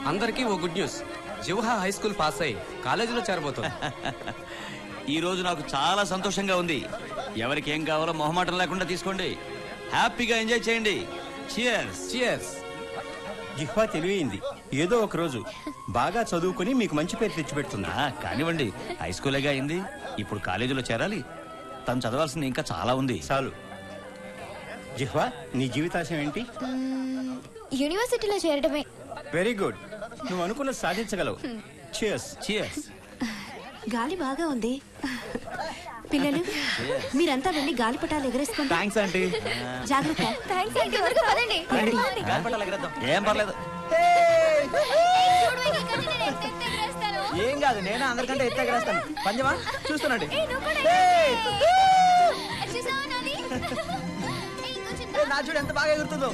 అందరికీ ఓ good news జివహా హై స్కూల్ పాస్ అయి కాలేజీలో చేరబోతుంది ఈ రోజు నాకు చాలా సంతోషంగా ఉంది ఎవరికి ఏం కావాలో మొహమాటం లేకుండా తీసుకోండి హ్యాపీగా ఎంజాయ్ చేయండి చియర్స్ చియర్స్ జిహ్వా తెలివైంది ఏదో ఒక రోజు బాగా చదువుకుని మీకు మంచి పేరు తెచ్చిపెడుతుంది కానివ్వండి హై స్కూలేగా అయింది ఇప్పుడు కాలేజీలో చేరాలి తను చదవాల్సింది ఇంకా చాలా ఉంది చాలు జిహ్వా నీ జీవితాశయం ఏంటి యూనివర్సిటీలో చేరడమే వెరీ గుడ్ నువ్వు అనుకున్నది సాధించగలవు చియర్స్ చియర్స్ గాలి బాగా ఉంది పిల్లలు మీరంతా వెళ్ళి గాలిపటాలు ఎగరేసుకోండి థ్యాంక్స్ ఆంటీ జాగ్రత్త థ్యాంక్స్ అండి త్వరగా పదండి ఏం పర్లేదు చూడు, వెనక కన్నా నేను ఎంత ఎత్తు ఎగరేస్తాను. ఏం కాదు నేను అందరికంటే ఎత్తు ఎగరేస్తాను పంజమా చూస్తున్నాండి ఏయ్, నువ్వు కూడా ఎగరేయ్. చూసావా నాది? ఏయ్, ఇంకొంచెం దా. నా చూడు ఎంత బాగా ఎగురుతుందో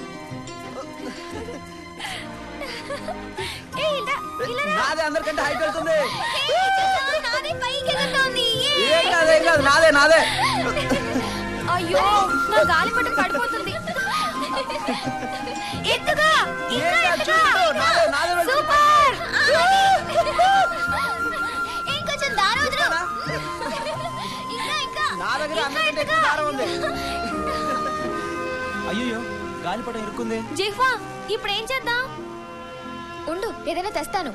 ఏయ్, ఇలా, ఇలా రా. నాదే అందరికంటే హైట్ వెళ్తుంది ఏయ్, చూసావా? నాది పైకి ఎగురుతోంది. ఏయ్. ఏం కాదు ఏం కాదు నాదే నాదే అయ్యో నా గాలిపటం పడిపోతుంది ఎత్తుగా ఇంకా ఏం కాదు, ఎత్తుగా. చూసుకో, నాదే, నాదే వెళ్తుంది. సూపర్ ఇంకొంచెం దారి వదిలు ఇంకా ఇంకా నా దగ్గర ఇంకా అందరికంటే ఎక్కువ ఎత్తుగా. దారం ఉంది అయ్యో గాలిపటం ఇరుక్కుంది జిహ్వా ఇప్పుడు ఏం చేద్దాం ఉండు ఏదైనా తెస్తాను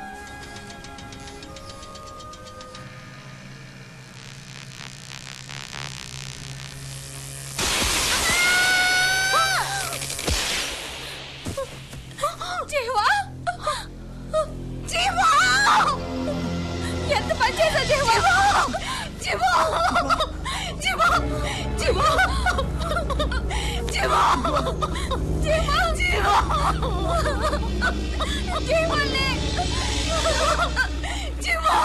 జిహ్వా జిహ్వా ఎంత పని చేసా జిహ్వా జిహ్వా జిహ్వా జిహ్వా జిహ్వా జిహ్వా జిహ్వా జీవన్లే జీవా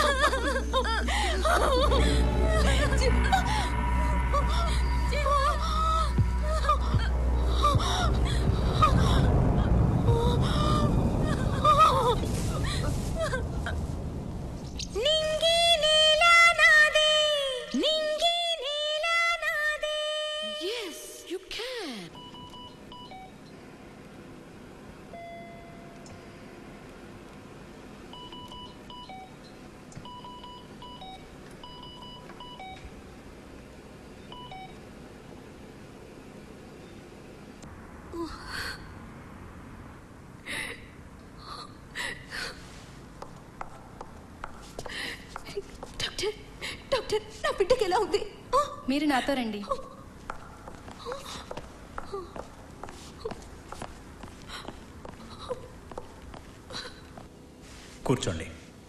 నింగి నేల నాదే నింగి నేల నాదే Yes, you can. Doctor doctor నా బిడ్డకి ఎలా ఉంది మీరు నాతో రండి కూర్చోండి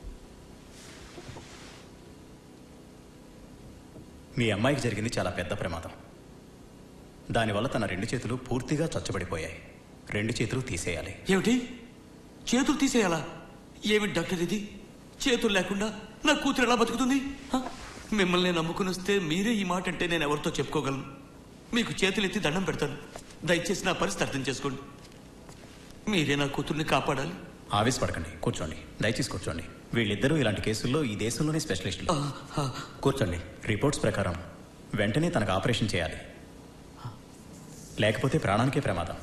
మీ అమ్మాయికి జరిగింది చాలా పెద్ద ప్రమాదం దానివల్ల తన రెండు చేతులు పూర్తిగా చచ్చుబడిపోయాయి రెండు చేతులు తీసేయాలి ఏమిటి చేతులు తీసేయాలా ఏమిటి డాక్టర్ ఇది చేతులు లేకుండా నా కూతురు ఎలా బతుకుతుంది హ? మిమ్మల్ని నేను నమ్ముకుని వస్తే మీరే ఈ మాట అంటే నేను ఎవరితో చెప్పుకోగలను మీకు చేతులు ఎత్తి దండం పెడతాను దయచేసి నా పరిస్థితి అర్థం చేసుకోండి మీరే నా కూతుర్ని కాపాడాలి ఆవేశపడకండి కూర్చోండి దయచేసి కూర్చోండి వీళ్ళిద్దరూ ఇలాంటి కేసుల్లో ఈ దేశంలోనే స్పెషలిస్టులు ఆ, ఆ, కూర్చోండి రిపోర్ట్స్ ప్రకారం వెంటనే తనకు ఆపరేషన్ చేయాలి లేకపోతే ప్రాణానికే ప్రమాదం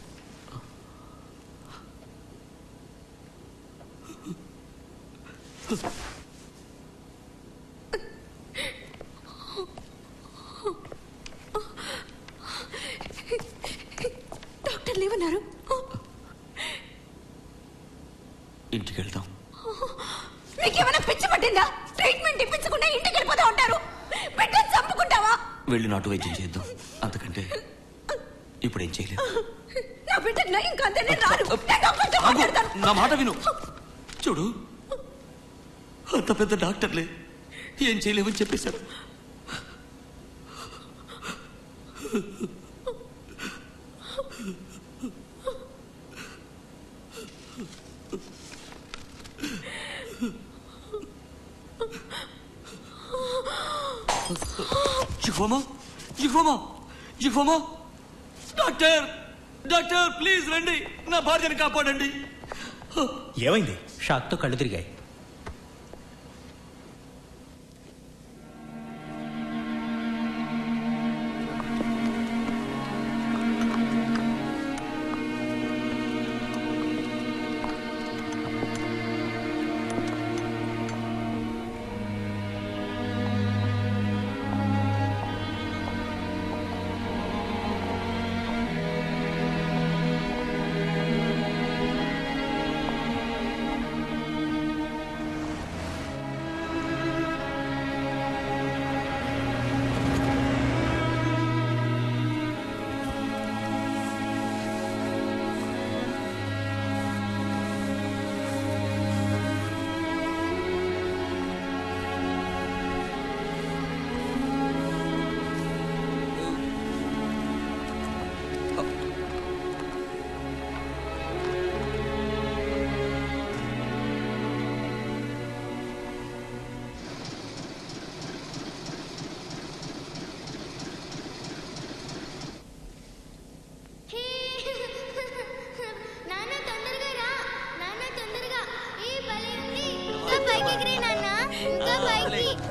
డాక్టర్లు ఏమన్నారు ఇంటికి వెళ్దాం మీకేమైనా పిచ్చి పట్టిందా ట్రీట్మెంట్ ఇప్పించకుండా ఇంటికి వెళ్ళిపోతా ఉంటారు బిడ్డను చంపుకుంటావా వెళ్ళి నాటు వైద్యం చేద్దాం అంతకంటే ఇప్పుడు ఏం చేయలేం నా బిడ్డకు నయం కాదే నేను రాను నేను డాక్టర్తో ఆగు, మాట్లాడతాను నా మాట విను చూడు అంత పెద్ద డాక్టర్లే ఏం చేయలేమని చెప్పేశారు జిహోమా జిహోమా జిహోమా డాక్టర్ డాక్టర్ ప్లీజ్ రండి నా భార్యని కాపాడండి ఏమైంది షాక్తో కళ్ళు తిరిగాయి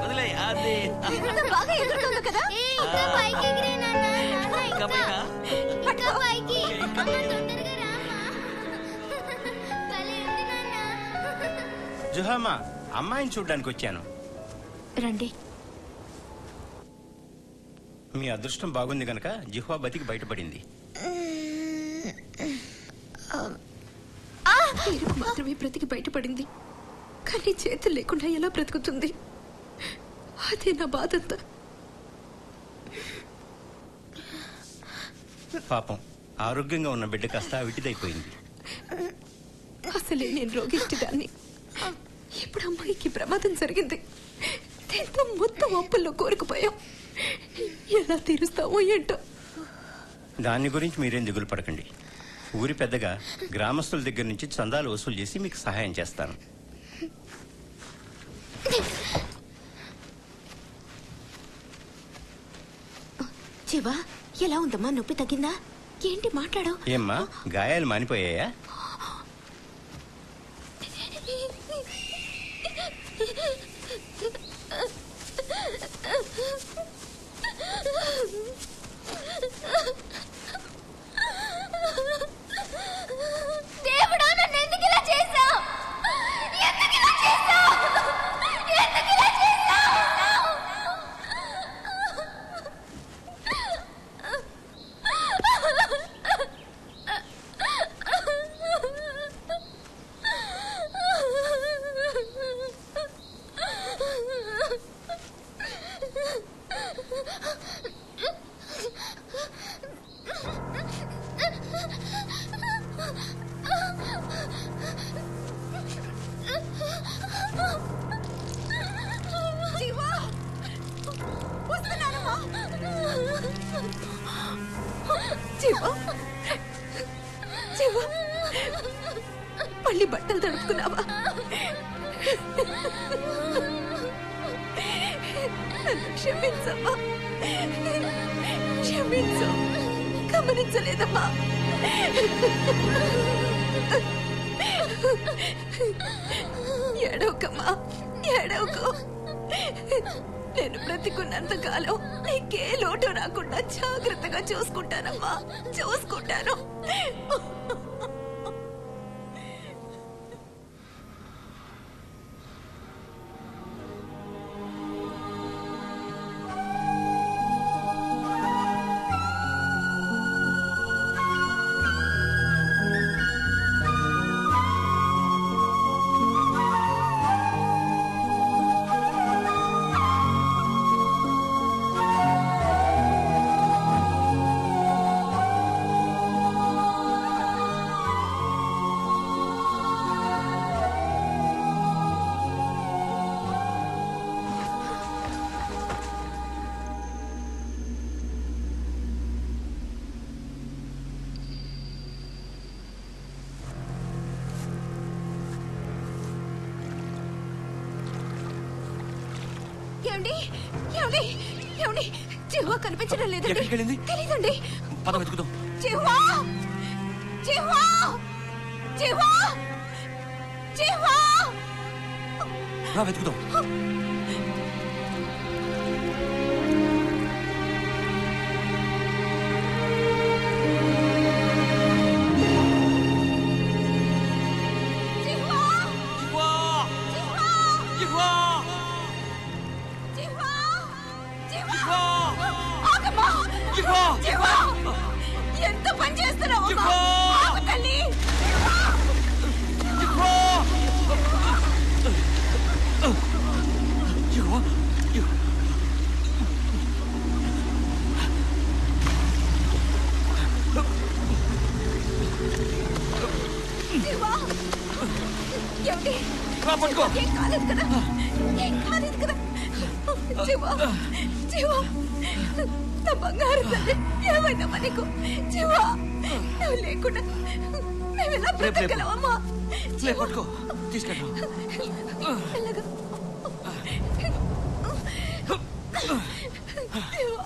వదిలే అది ఎంత బాగా ఎగురుతుందో కదా ఏ ఇంకా పైకి ఎగిరే నాన్న నాన్న ఇంకా ఇంకా పైగా? ఇంకా పైకి ఇంకా అమ్మ పైగా? తొందరగా రామ్మా భలే ఉంది నాన్న జుహామా అమ్మాయిని చూడ్డానికి వచ్చాను రండి మీ అదృష్టం బాగుంది గనక జిహ్వా బతికి బయటపడింది పేరుకు మాత్రమే బ్రతికి బయటపడింది కానీ చేతులు లేకుండా ఎలా బ్రతుకుతుంది అదే నా బాధంతా పాపం ఆరోగ్యంగా ఉన్న బిడ్డ కాస్త విటిదైపోయింది అసలే నేను రోగిష్టిదాన్ని ఇప్పుడు అమ్మాయికి ప్రమాదం జరిగింది దీంతో మొత్తం అప్పుల్లో కోరుకుపోయాం ఎలా తీరుస్తామో ఏంటో దాని గురించి మీరేం దిగులు పడకండి ఊరి పెద్దగా గ్రామస్తుల దగ్గర నుంచి చందాలు వసూలు చేసి మీకు సహాయం చేస్తాను శివ ఎలా ఉందమ్మా నొప్పి తగ్గిందా ఏంటి మాట్లాడు ఏమ్మా గాయాలు మానిపోయాయా దేవుడా నన్ను ఎందుకు ఇలా చేశావు ఎందుకు ఇలా చేశావు ఎందుకు ఇలా చేశావు శివ వస్తున్నానమ్మా శివ శివ మళ్ళీ బట్టలు తడుపుకున్నావా నన్ను క్షమించమ్మా క్షమించు గమనించలేదమ్మా ఏడవకమ్మా ఏడవకు నేను బ్రతికున్నంత కాలం నీకే లోటు రాకుండా జాగ్రత్తగా చూసుకుంటానమ్మా చూసుకుంటాను ఏమండి ఏమండి ఏమండి జిహ్వా కనిపించడం లేదండి ఎక్కడికి వెళ్ళింది? తెలీదండి పద వెతుకుదాం జిహ్వా జిహ్వా జిహ్వా జిహ్వా రా వెతుకుదాం జిహ్వా జిహ్వా! జిహ్వా జిహ్వా! జిహ్వా జిహ్వా జిహ్వా! ఆగమ్మా జిహ్వా! జిహ్వా ఎంత పని చేస్తున్నావు జిహ్వా! ఆగు తల్లి జిహ్వా! జిహ్వా! జిహ్వా! జిహ్వా ఏమిటి రా పట్టుకో ఏం కాలేదు కదా ఏం కాలేదు కదా జీవా జీవా నా బంగారు తల్లి ఏమైందమ్మా నీకు జీవా నువ్వు లేకుండా మేము ఎలా బ్రతకగలవమ్మా లే పట్టుకో తీసుకెళ్ళు మెల్లగా. జీవా,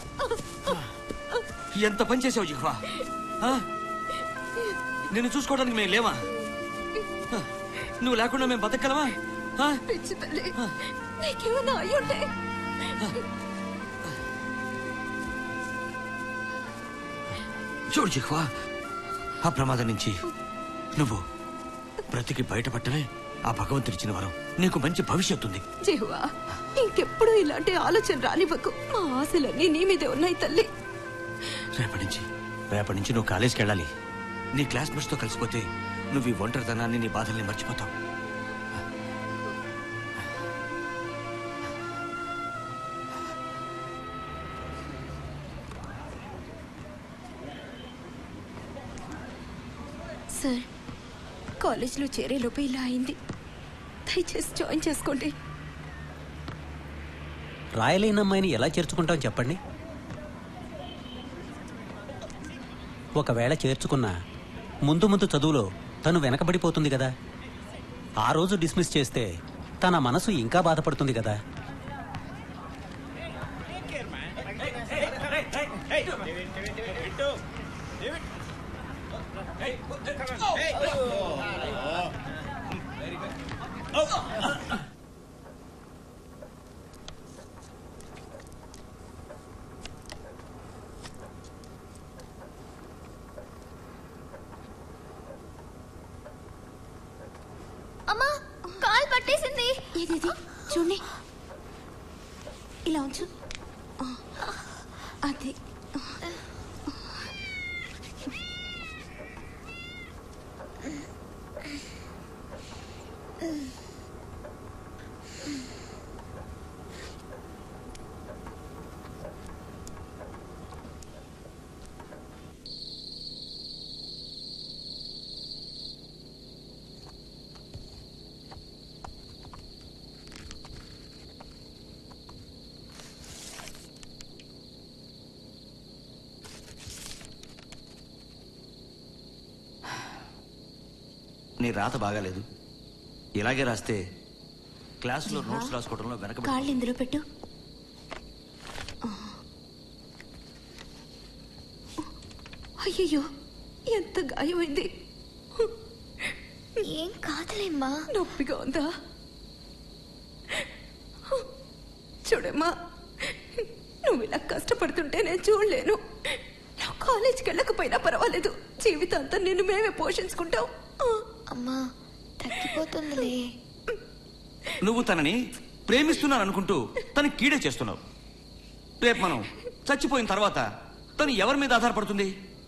ఎంత పని చేసావు జిహ్వా ఆ? నిన్ను చూసుకోవడానికి మేము లేవా ఆ, నువ్వు లేకుండా మేము బతకగలమా ఆ? పిచ్చి తల్లి నీకేమైనా అయ్యుంటే చూడు జిహ్వా ఆ ప్రమాదం నుంచి నువ్వు బ్రతికి బయటపడటమే ఆ భగవంతుడిచ్చిన వరం నీకు మంచి భవిష్యత్తు ఉంది జీవా ఇంకెప్పుడు ఇలాంటి ఆలోచన రానివ్వకు మా ఆశలన్నీ నీ మీదే ఉన్నాయి తల్లి రేపటి నుంచి రేపటి నుంచి నువ్వు కాలేజీకి వెళ్ళాలి నీ క్లాస్మేట్స్తో కలిసిపోతే నువ్వు ఈ ఒంటరితనాన్ని నీ బాధల్ని మర్చిపోతావు సార్ కాలేజ్లో చేరేలోపే ఇలా అయింది దయచేసి జాయిన్ చేసుకోండి రాయలేని అమ్మాయిని ఎలా చేర్చుకుంటాం చెప్పండి ఒకవేళ చేర్చుకున్నా ముందు ముందు చదువులో తను వెనకబడిపోతుంది కదా ఆ రోజు డిస్మిస్ చేస్తే తన మనసు ఇంకా బాధపడుతుంది కదా అమ్మా కాల్ పట్టేసింది ఏదేది చూడండి ఇలా ఉంచు ఆ, అది నీ రాత బాగాలేదు ఇలాగే రాస్తే క్లాసులో నోట్స్ రాసుకోవడంలో వెనకబడి కాళ్ళు ఇందులో పెట్టు అయ్యయ్యో ఎంత గాయమైంది ఏం కాదులేమ్మా నొప్పిగా ఉందా చూడమ్మా నువ్వు ఇలా కష్టపడుతుంటే నేను చూడలేను నువ్వు కాలేజీకి వెళ్ళకపోయినా పర్వాలేదు జీవితాంతం నిన్ను మేమే పోషించుకుంటాం ఆ, అమ్మా తగ్గిపోతుందిలే నువ్వు తనని ప్రేమిస్తున్నాను అనుకుంటూ తను కీడే చేస్తున్నావు రేపు మనం చచ్చిపోయిన తర్వాత తను ఎవరి మీద ఆధారపడుతుంది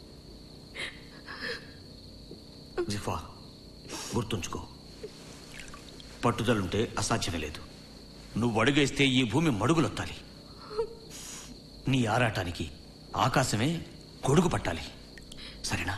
జిఫా గుర్తుంచుకో పట్టుదలుంటే అసాధ్యమే లేదు నువ్వు అడుగేస్తే ఈ భూమి మడుగులొత్తాలి నీ ఆరాటానికి ఆకాశమే గొడుగు పట్టాలి సరేనా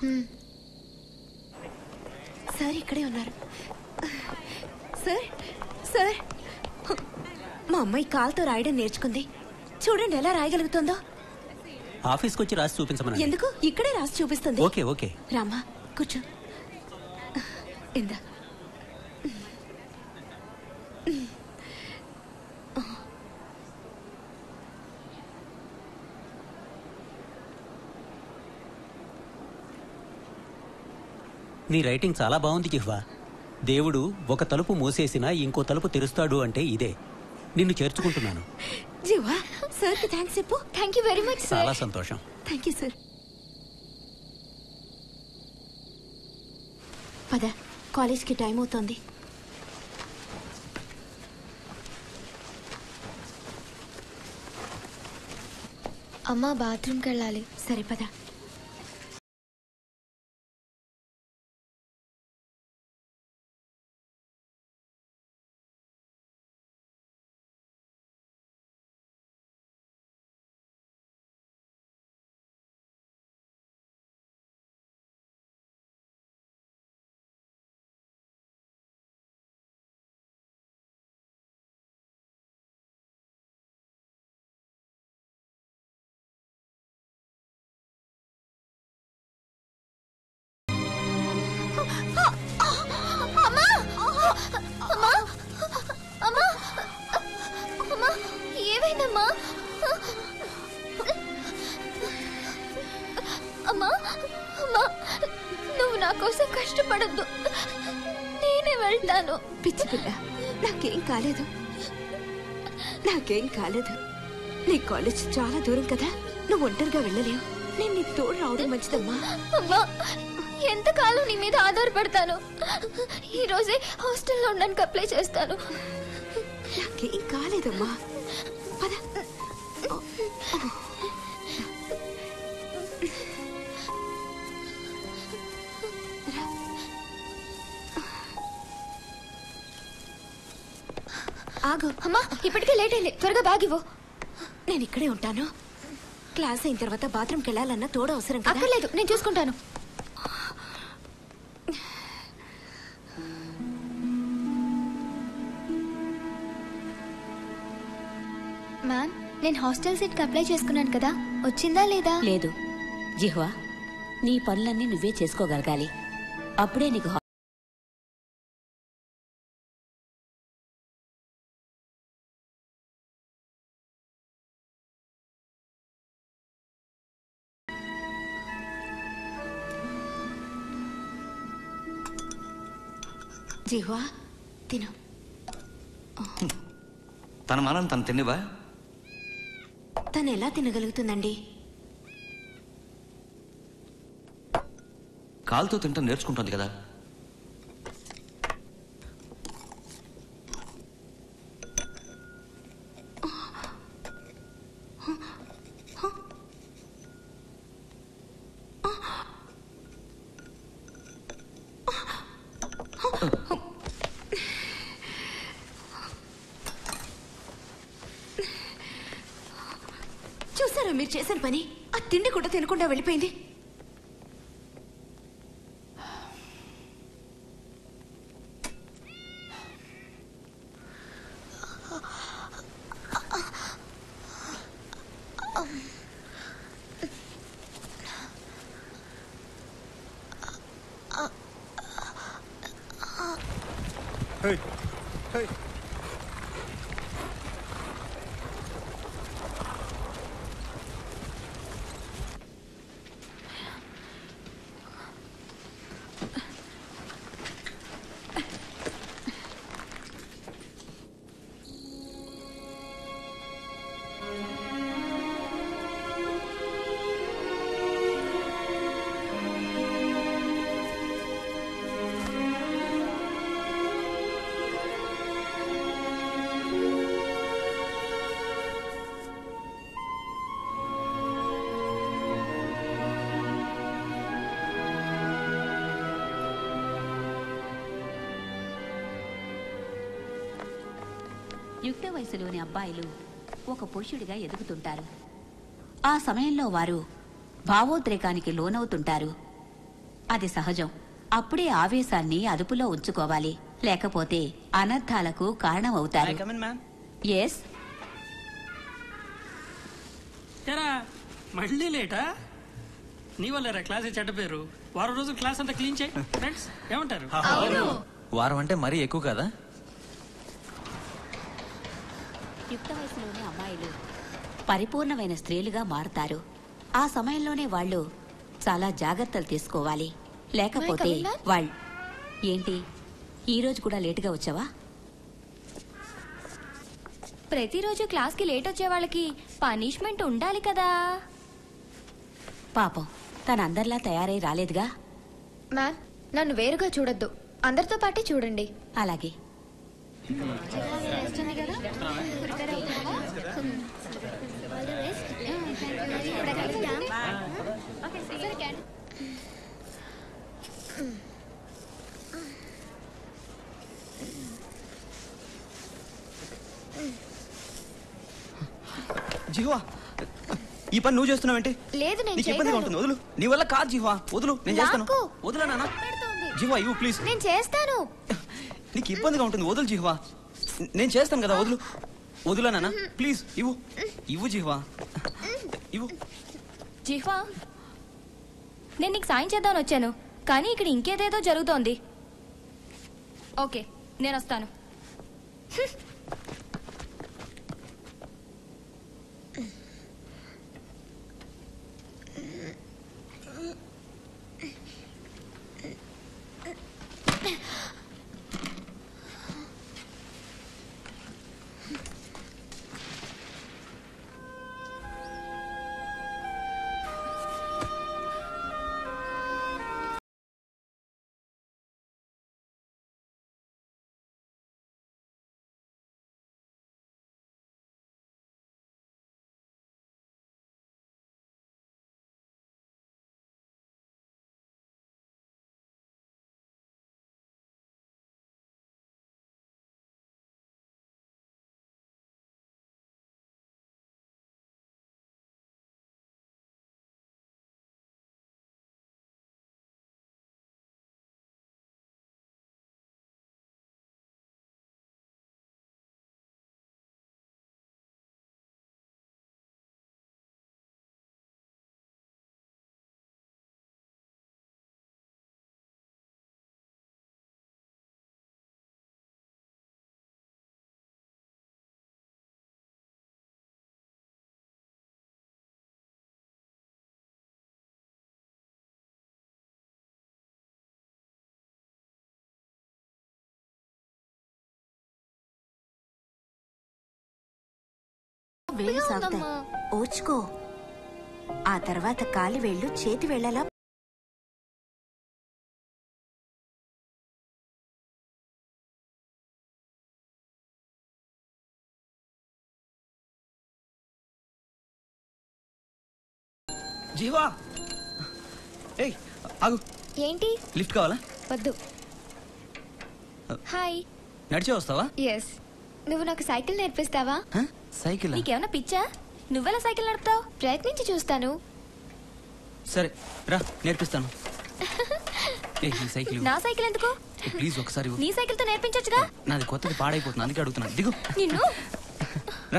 సార్ ఇక్కడే ఉన్నారు సార్ సార్ మా అమ్మాయి కాల్తో రాయడం నేర్చుకుంది చూడండి ఎలా రాయగలుగుతుందో ఆఫీస్కి వచ్చి రాసి చూపించమని ఎందుకు ఇక్కడే రాసి చూపిస్తుంది ఓకే ఓకే రామా కూర్చో ఇందా నీ రైటింగ్ చాలా బాగుంది జిహ్వా దేవుడు ఒక తలుపు మూసేసినా ఇంకో తలుపు తెరుస్తాడు అంటే ఇదే నిన్ను చేర్చుకుంటున్నాను జీవా సార్కి థ్యాంక్స్ చెప్పు థ్యాంక్ యూ వెరీ మచ్ చాలా సార్ సంతోషం థ్యాంక్ యూ సార్ పద కాలేజ్కి టైం అవుతోంది అమ్మా బాత్రూమ్కి వెళ్ళాలి సరే పద అమ్మా అమ్మా అమ్మా అమ్మా ఏమైందమ్మా అమ్మా అమ్మా నువ్వు నా కోసం కష్టపడద్దు నేనే వెళ్తాను పిచ్చి పిల్ల నాకేం కాలేదు నాకేం కాలేదు నీ కాలేజ్ చాలా దూరం కదా నువ్వు ఒంటరిగా వెళ్ళలేవు నేను నీ తోడు రావడం మంచిదమ్మా అమ్మా ఎంతకాలం నీ మీద ఆధారపడతాను ఈ రోజే హాస్టల్లో ఉండడానికి అప్లై చేస్తాను నాకేం కాలేదమ్మా పద ఆగు అమ్మా ఇప్పటికే లేట్ అయింది త్వరగా బ్యాగ్ ఇవ్వు నేను ఇక్కడే ఉంటాను క్లాస్ అయిన తర్వాత బాత్రూమ్కి వెళ్ళాలన్నా తోడు అవసరం కదా అక్కర్లేదు నేను చూసుకుంటాను మ్యామ్ నేను హాస్టల్ సీట్కి అప్లై చేసుకున్నాను కదా వచ్చిందా లేదా లేదు జిహ్వా నీ పనులన్నీ నువ్వే చేసుకోగలగాలి అప్పుడే నీకు హా- జీవా తిను తన మానం తను తినేవా తను ఎలా తినగలుగుతుందండి కాలుతో తింటాం నేర్చుకుంటుంది కదా చూసారా మీరు చేసిన పని ఆ తిండి కూడా తినకుండా వెళ్ళిపోయింది యుక్త వయసులోని అబ్బాయిలు ఒక పురుషుడిగా ఎదుగుతుంటారు ఆ సమయంలో వారు భావోద్రేకానికి లోనవుతుంటారు అది సహజం అప్పుడే ఆవేశాన్ని అదుపులో ఉంచుకోవాలి లేకపోతే అనర్థాలకు కారణమవుతారు మ్యామ్ ఎస్ ఎరా మళ్ళీ లేటా నీ వల్లేరా క్లాస్ చెడ్డ పేరు వారం రోజులు క్లాస్ అంతా క్లీన్ చేయి ఫ్రెండ్స్ ఏమంటారు వారం అంటే మరీ ఎక్కువ కదా యుక్త వయసులోని అమ్మాయిలు పరిపూర్ణమైన స్త్రీలుగా మారుతారు ఆ సమయంలోనే వాళ్ళు చాలా జాగ్రత్తలు తీసుకోవాలి లేకపోతే May I come in, ma'am? వాళ్ళు ఏంటి ఈ రోజు కూడా లేటుగా వచ్చావా ప్రతిరోజు క్లాస్కి లేట్ వచ్చే వాళ్ళకి పనిష్మెంట్ ఉండాలి కదా పాపం తన అందరిలా తయారై రాలేదుగా మ్యామ్ నన్ను వేరుగా చూడొద్దు అందరితో పాటే చూడండి అలాగే జిహ్వా ఈ పని నువ్వు చేస్తున్నావేంటి లేదు నేను నీకు ఇబ్బందిగా చేయగలను. ఉంటుంది వదులు నీ వల్ల కాదు జిహ్వా వదులు నేను చేస్తాను నాకు. వదులు నాన్న పెడుతోంది. జిహ్వా ఇవ్వు ప్లీజ్ నేను చేస్తాను నీకు ఇబ్బందిగా ఉంటుంది వదులు జిహ్వా నేను చేస్తాను కదా వదులు వదులా నాన్న ప్లీజ్ ఇవ్వు ఇవ్వు జిహ్వా ఇవ్వు జిహ్వా నేను నీకు సాయం చేద్దామని వచ్చాను కానీ ఇక్కడ ఇంకేదేదో జరుగుతోంది ఓకే నేను వస్తాను వేళ్ళు సాగుతాయి ఉందమ్మా. ఓర్చుకో ఆ తర్వాత కాలి వేళ్ళు చేతి వేళ్ళలా జీవా ఏయ్ ఆగు ఏంటి లిఫ్ట్ కావాలా వద్దు హాయ్ నడిచే వస్తావా ఎస్ నువ్వు నాకు సైకిల్ నేర్పిస్తావా హ? సైకిల్ నీకేమైనా పిచ్చా నువ్వెలా సైకిల్ నడుపుతావు ప్రయత్నించి చూస్తాను సరే రా నేర్పిస్తాను ఏ ఈ సైకిల్ నా సైకిల్ ఎందుకు ప్లీజ్ ఒకసారి ఇవ్వు. నీ సైకిల్తో నేర్పించొచ్చుగా నాది కొత్తది పాడైపోతుంది అందుకే అడుగుతున్నాను దిగు నిన్ను రా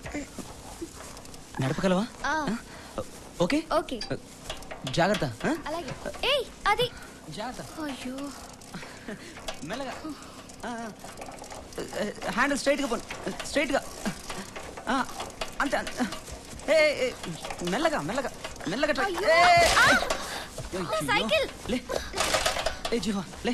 నడపగలవా ఆ, ఓకే ఓకే జాగ్రత్త ఆ? అలాగే ఏయ్ అది జాగ్రత్త అయ్యో మెల్లగా ఆ, ఆ. హ్యాండిల్ స్ట్రైట్గా పోను స్ట్రైట్గా ఆ, అంతే అంతే. ఏ ఏ, ఏ, మెల్లగా మెల్లగా మెల్లగా ట్రై అయ్యో. ఏ, ఏ, ఆ! అయ్యో. సైకిల్. లే ఏ జీవా లే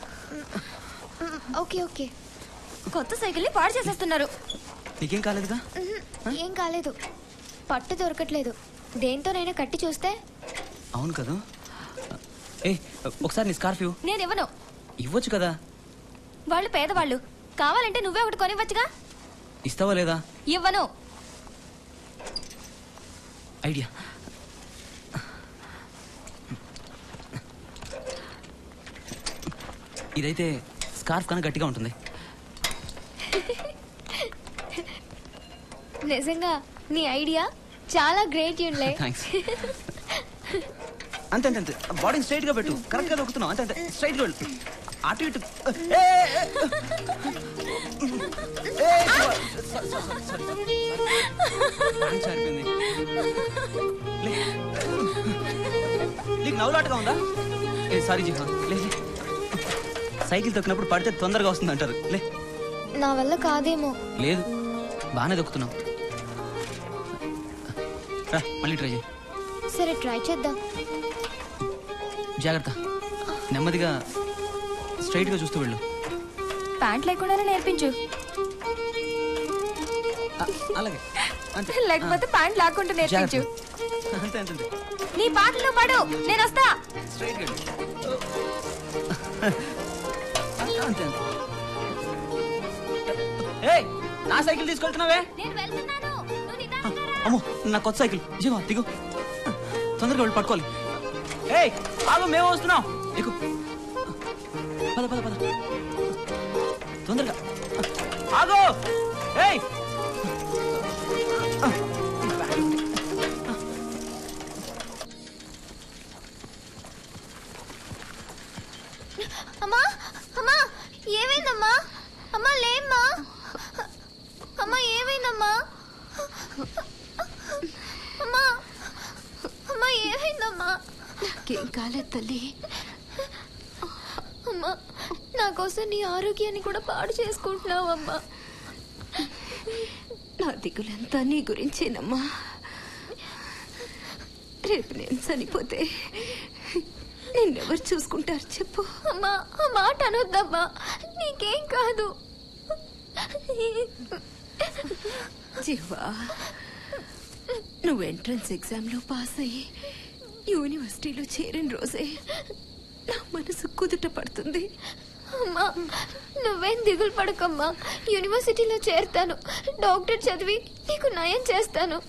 ఓకే ఓకే కొత్త సైకిల్ని పాడు చేసేస్తున్నారు నీకేం కాలేదుగా ఉహు, ఏం కాలేదు పట్టు దొరకట్లేదు దేంతోనైనా కట్టి చూస్తే అవును కదా ఏ ఒకసారి నీ స్కార్ఫ్ ఇవ్వు నేను ఇవ్వను ఇవ్వచ్చు కదా వాళ్ళు పేదవాళ్ళు కావాలంటే నువ్వే ఒకటి కొనివ్వచ్చుగా ఇస్తావా లేదా ఇవ్వను ఐడియా ఇదైతే స్కార్ఫ్ కన్నా గట్టిగా ఉంటుంది నిజంగా నీ ఐడియా చాలా గ్రేట్ యూన్లే థ్యాంక్స్ అంతే అంతే అంతే బాడీని స్ట్రైట్ గా పెట్టు కరెక్ట్ గా దొక్కుతున్నావు అంతే అంతే స్ట్రైట్ గా వెళ్ళు అటు ఇటు ఏ, ఏ, ఏ. ఏ, శివ. స- స- స- sorry. ప్యాంట్ జారిపోయింది. లే. నీకు నవ్వులాటగా ఉందా ఏ సారీ జీవా లే లే. సైకిల్ తొక్కినప్పుడు పడితే తొందరగా వస్తుంది అంటారు లే నా వల్ల కాదేమో లేదు బాగానే దొక్కుతున్నావు రా మళ్ళీ ట్రై చేయి సరే ట్రై చేద్దాం జాగ్రత్త నెమ్మదిగా స్ట్రైట్ గా చూస్తూ వెళ్ళు ప్యాంట్ లేకుండానే నేర్పించు ఆ, అలాగే అంతే లేకపోతే ప్యాంట్ లాక్కుంటూ నేర్పించు జాగ్రత్త. అంతే అంతే అంతే నీ పాటలు పడు నేను వస్తా స్ట్రైట్ గా వెళ్ళు. ఆ, అంతే అంతే ఏయ్ నా సైకిల్ తీసుకెళ్తున్నావే నేను వెళ్తున్నాను నువ్వు నిదానంగా రా. అమ్మో నా కొత్త సైకిల్ జీవా దిగు తొందరగా వెళ్ళి పట్టుకోవాలి ఏయ్ ఆగు మేము వస్తున్నాం ఎక్కు పద పద పద తొందరగా ఆగు ఏయ్ అమ్మా అమ్మా ఏమైందమ్మా అమ్మా లేమ్మా అమ్మా ఏమైందమ్మా అమ్మా అమ్మా ఏమైందమ్మా నాకేం కాలేదు తల్లి అమ్మా నా కోసం నీ ఆరోగ్యాన్ని కూడా పాడు చేసుకుంటున్నావమ్మా నా దిగులంతా నీ గురించేనమ్మా రేపు నేను చనిపోతే నిన్నెవరు చూసుకుంటారు చెప్పు అమ్మా ఆ మాట అనొద్దమ్మా నీకేం కాదు జీవా నువ్వు ఎంట్రన్స్ ఎగ్జామ్లో పాస్ అయ్యి యూనివర్సిటీలో చేరిన రోజే నా మనసు కుదుట పడుతుంది అమ్మా నువ్వేం దిగులు పడకమ్మా యూనివర్సిటీలో చేరుతాను డాక్టర్ చదివి నీకు నయం చేస్తాను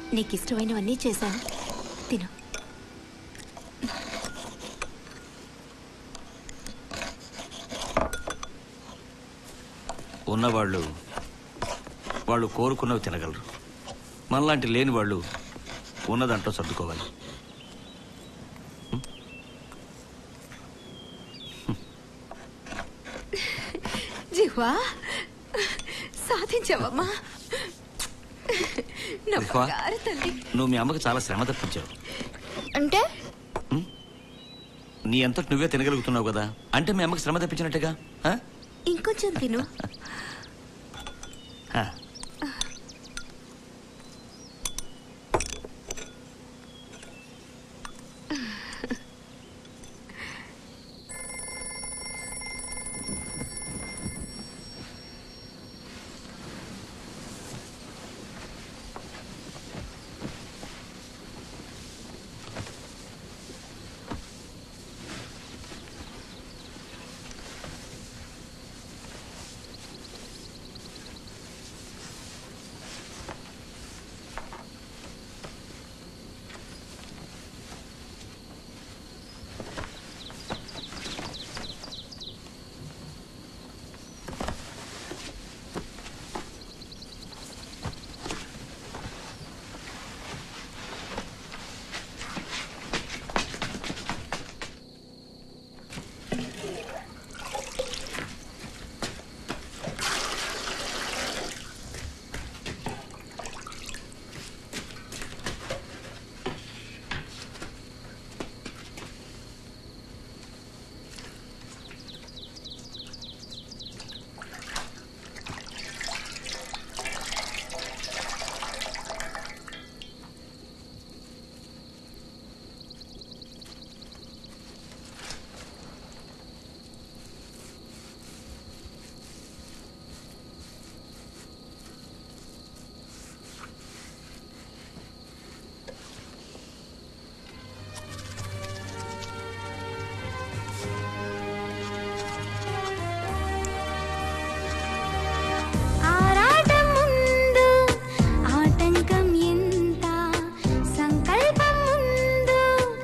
నీకు ఇష్టమైనవన్నీ చేశాను తిను ఉన్నవాళ్ళు వాళ్ళు కోరుకున్నవి తినగలరు మనలాంటి లేని వాళ్ళు ఉన్న దాంట్లో సర్దుకోవాలి జిహ్వా సాధించావమ్మా నా జిహ్వా? బంగారు తల్లి నువ్వు మీ అమ్మకి చాలా శ్రమ తప్పించావు అంటే నీ అంతటి నువ్వే తినగలుగుతున్నావు కదా అంటే మీ అమ్మకి శ్రమ తప్పించినట్టుగా ఆ? ఇంకొంచెం తిను ఆ. ఆరాటం ముందు ఆటంకం ఎంత సంకల్పం ముందు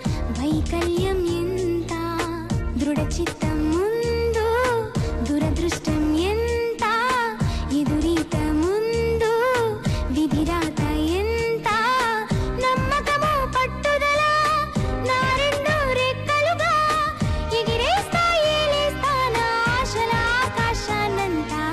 వైకల్యం ఎంత దృఢ చిత్తం ముందు దురదృష్టం ఎంత ఎదురీత ముందు విధిరాత ఎంత నమ్మకము పట్టుదల నా రెండు రెక్కలుగా ఎగిరేస్తా ఏలేస్తా నా ఆశల ఆకాశానంతా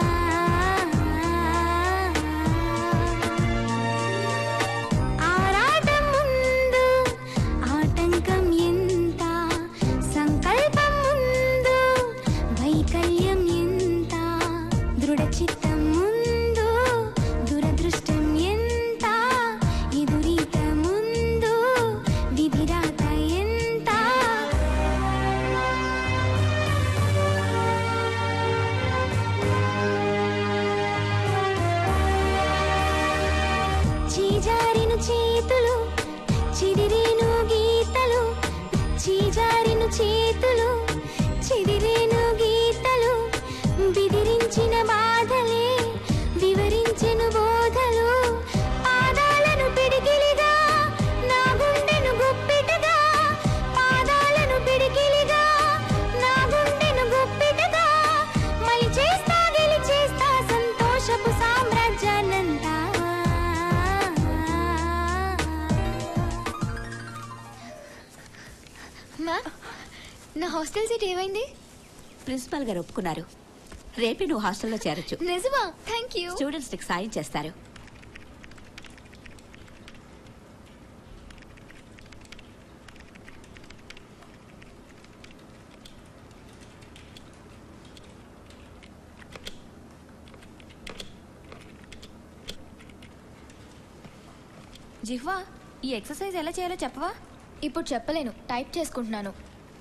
ఆరాటం ముందు ఆటంకం ఎంత సంకల్పం ముందు వైకల్యం ఎంత దృఢ చిత్తం ముందు దురదృష్టం ఎంత ఎదురీత ముందు విధిరాత ఎంత చీజారిను చేతులు చిదిరేను గీతలు చీజారిను చేతులు చిదిరేను గీతలు బిదిరించిన బాధలే వివరించెను బోధలు పాదాలను పిడికిలిగా నా గుండెను గుప్పిటగా పాదాలను పిడికిలిగా నా గుండెను గుప్పిటగా మలి చేస్తా గెలిచేస్తా సంతోషపు సామ్రాజ్యానంతా మా నా హాస్టల్ సీట్ ఏమైంది ప్రిన్సిపాల్ గారు ఒప్పుకున్నారు రేపే నువ్వు హాస్టల్లో చేరొచ్చు నిజమా థ్యాంక్ యూ స్టూడెంట్స్ నీకు సాయం చేస్తారు జిహ్వా ఈ ఎక్సర్సైజ్ ఎలా చేయాలో చెప్పవా ఇప్పుడు చెప్పలేను టైప్ చేసుకుంటున్నాను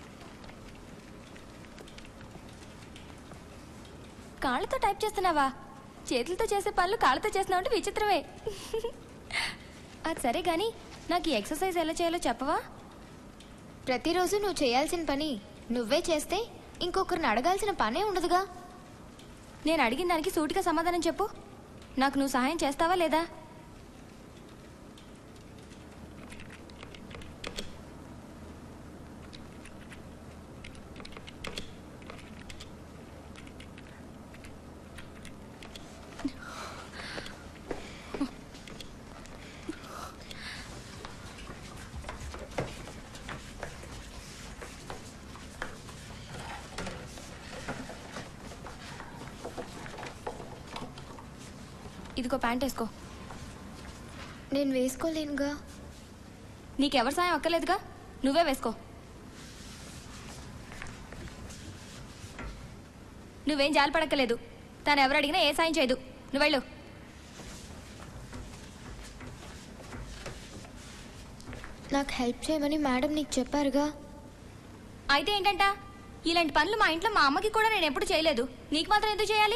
కాళ్ళతో టైప్ చేస్తున్నావా చేతులతో చేసే పనులు కాళ్ళతో చేస్తున్నావు అంటే విచిత్రమే అది సరే కానీ నాకు ఈ ఎక్సర్సైజ్ ఎలా చేయాలో చెప్పవా ప్రతిరోజు నువ్వు చేయాల్సిన పని నువ్వే చేస్తే ఇంకొకరిని అడగాల్సిన పనే ఉండదుగా నేను అడిగిన దానికి సూటిగా సమాధానం చెప్పు నాకు నువ్వు సహాయం చేస్తావా లేదా ఇదిగో ప్యాంట్ వేసుకో నేను వేసుకోలేనుగా నీకెవరి సాయం అక్కర్లేదుగా నువ్వే వేసుకో నువ్వేం జాలి పడక్కలేదు తను ఎవరు అడిగినా ఏ సాయం చేయదు నువ్వు వెళ్ళు నాకు హెల్ప్ చేయమని మేడం నీకు చెప్పారుగా అయితే ఏంటంట ఇలాంటి పనులు మా ఇంట్లో మా అమ్మకి కూడా నేను ఎప్పుడు చేయలేదు నీకు మాత్రం ఎందుకు చేయాలి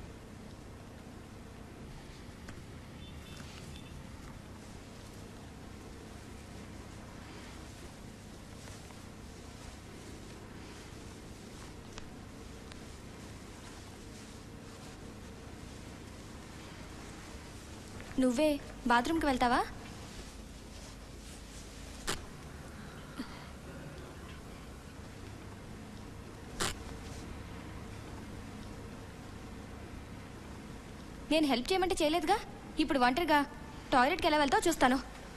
నువ్వే బాత్రూమ్కి వెళ్తావా నేను హెల్ప్ చేయమంటే చేయలేదుగా ఇప్పుడు ఒంటరిగా టాయిలెట్కి ఎలా వెళ్తావు చూస్తాను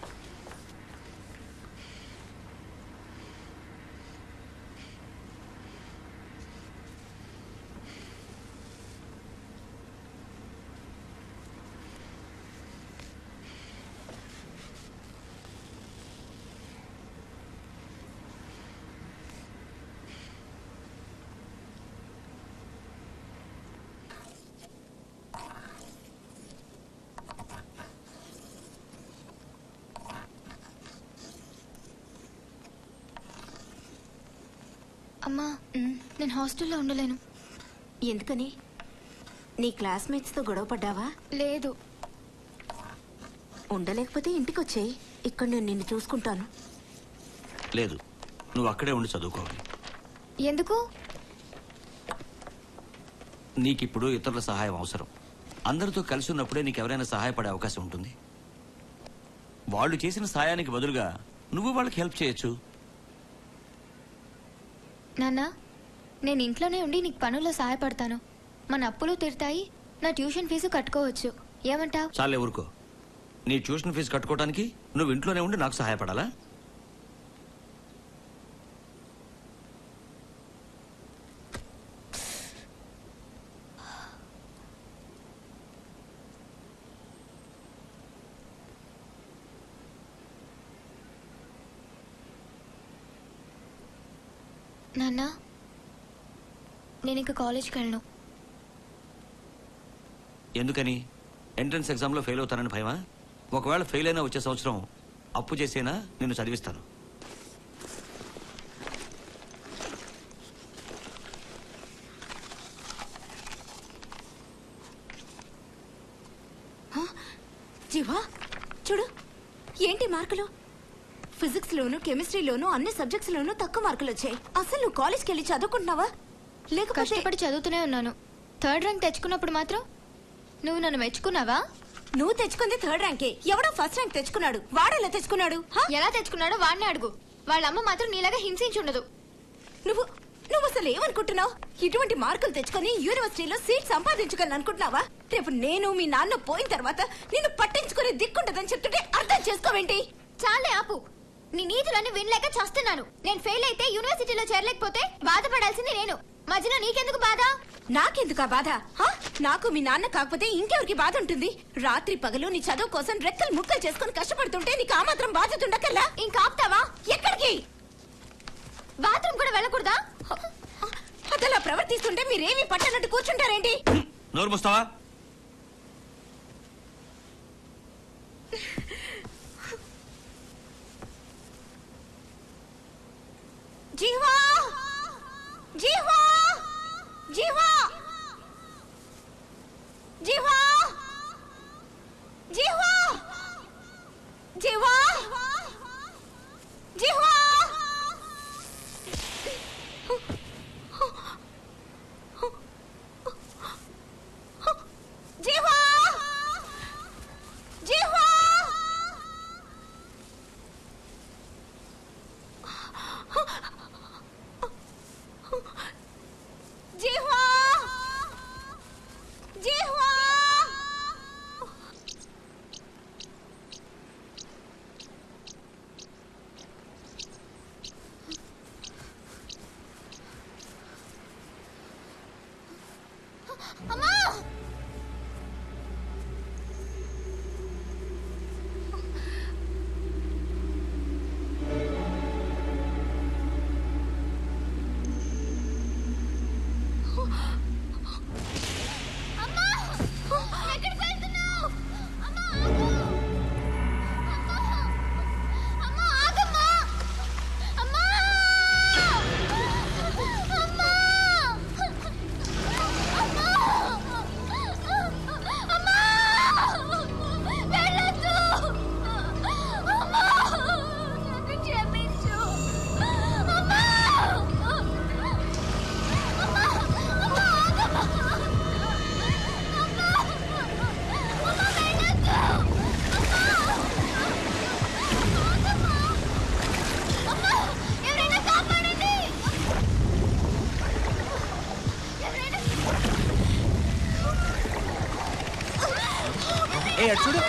అమ్మా నేను హాస్టల్లో ఉండలేను ఎందుకని నీ క్లాస్మేట్స్తో గొడవ పడ్డావా లేదు ఉండలేకపోతే ఇంటికి వచ్చేయి ఇక్కడ నేను నిన్ను చూసుకుంటాను లేదు నువ్వు అక్కడే ఉండి చదువుకోవాలి ఎందుకు నీకిప్పుడు ఇతరుల సహాయం అవసరం అందరితో కలిసి ఉన్నప్పుడే నీకు ఎవరైనా సహాయపడే అవకాశం ఉంటుంది వాళ్ళు చేసిన సహాయానికి బదులుగా నువ్వు వాళ్ళకి హెల్ప్ చేయొచ్చు నాన్న నేను ఇంట్లోనే ఉండి నీకు పనుల్లో సహాయపడతాను మన అప్పులు తీరుతాయి నా ట్యూషన్ ఫీజు కట్టుకోవచ్చు ఏమంటావ్ చాలే ఊరుకో నీ ట్యూషన్ ఫీజు కట్టుకోవడానికి నువ్వు ఇంట్లోనే ఉండి నాకు సహాయపడాలా నాన్న నేను ఇంక కాలేజ్కి వెళ్ళను ఎందుకని ఎంట్రన్స్ ఎగ్జామ్లో ఫెయిల్ అవుతానని భయమా ఒకవేళ ఫెయిల్ అయినా వచ్చే సంవత్సరం అప్పు చేసేనా నిన్ను చదివిస్తాను జీవా చూడు ఏంటి మార్కులు ఫిజిక్స్ లోను కెమిస్ట్రీలోను అన్ని సబ్జెక్ట్స్ లోను తక్కువ మార్కులు వచ్చాయి అసలు నువ్వు కాలేజ్కి వెళ్ళి చదువుకుంటున్నావా లేకపోతే కష్టపడి చదువుతూనే ఉన్నాను థర్డ్ ర్యాంక్ తెచ్చుకున్నప్పుడు మాత్రం నువ్వు నన్ను మెచ్చుకున్నావా నువ్వు తెచ్చుకుంది థర్డ్ ర్యాంకే ఎవడో ఫస్ట్ ర్యాంక్ తెచ్చుకున్నాడు వాడెలా తెచ్చుకున్నాడు హా? ఎలా తెచ్చుకున్నాడో వాడిని అడుగు వాళ్ళ అమ్మ మాత్రం నీలాగా హింసించుండదు నువ్వు నువ్వు అసలు ఏమనుకుంటున్నావు ఇటువంటి మార్కులు తెచ్చుకొని యూనివర్సిటీలో సీట్ సంపాదించుకోవాలని అనుకుంటున్నావా రేపు నేను మీ నాన్న పోయిన తర్వాత నిన్ను పట్టించుకునే దిక్కుంటదని చెప్తుంటే అర్థం చేసుకోవేంటి చాలే ఆపు నీ నీతులన్నీ వినలేక చస్తున్నాను నేను ఫెయిల్ అయితే యూనివర్సిటీలో చేరలేకపోతే బాధపడాల్సింది నేను మధ్యలో నీకెందుకు బాధ నాకెందుకు ఆ బాధ హా? నాకు మీ నాన్న కాకపోతే ఇంకెవరికి బాధ ఉంటుంది రాత్రి పగలు నీ చదువు కోసం రెక్కలు ముక్కలు చేసుకొని కష్టపడుతుంటే నీకు ఆ మాత్రం బాధ్యత ఉండకల్లా ఇంకా ఆపుతావా ఎక్కడికి బాత్రూమ్ కూడా వెళ్ళకూడదా అదలా ప్రవర్తిస్తుంటే మీరేమీ పట్టనట్టు కూర్చుంటారేంటి నోరు మూస్తావా జీవా జీవా జీవా జీవా జీవా జీవా జీవా జీవా జీవా ఏ అటు చూడు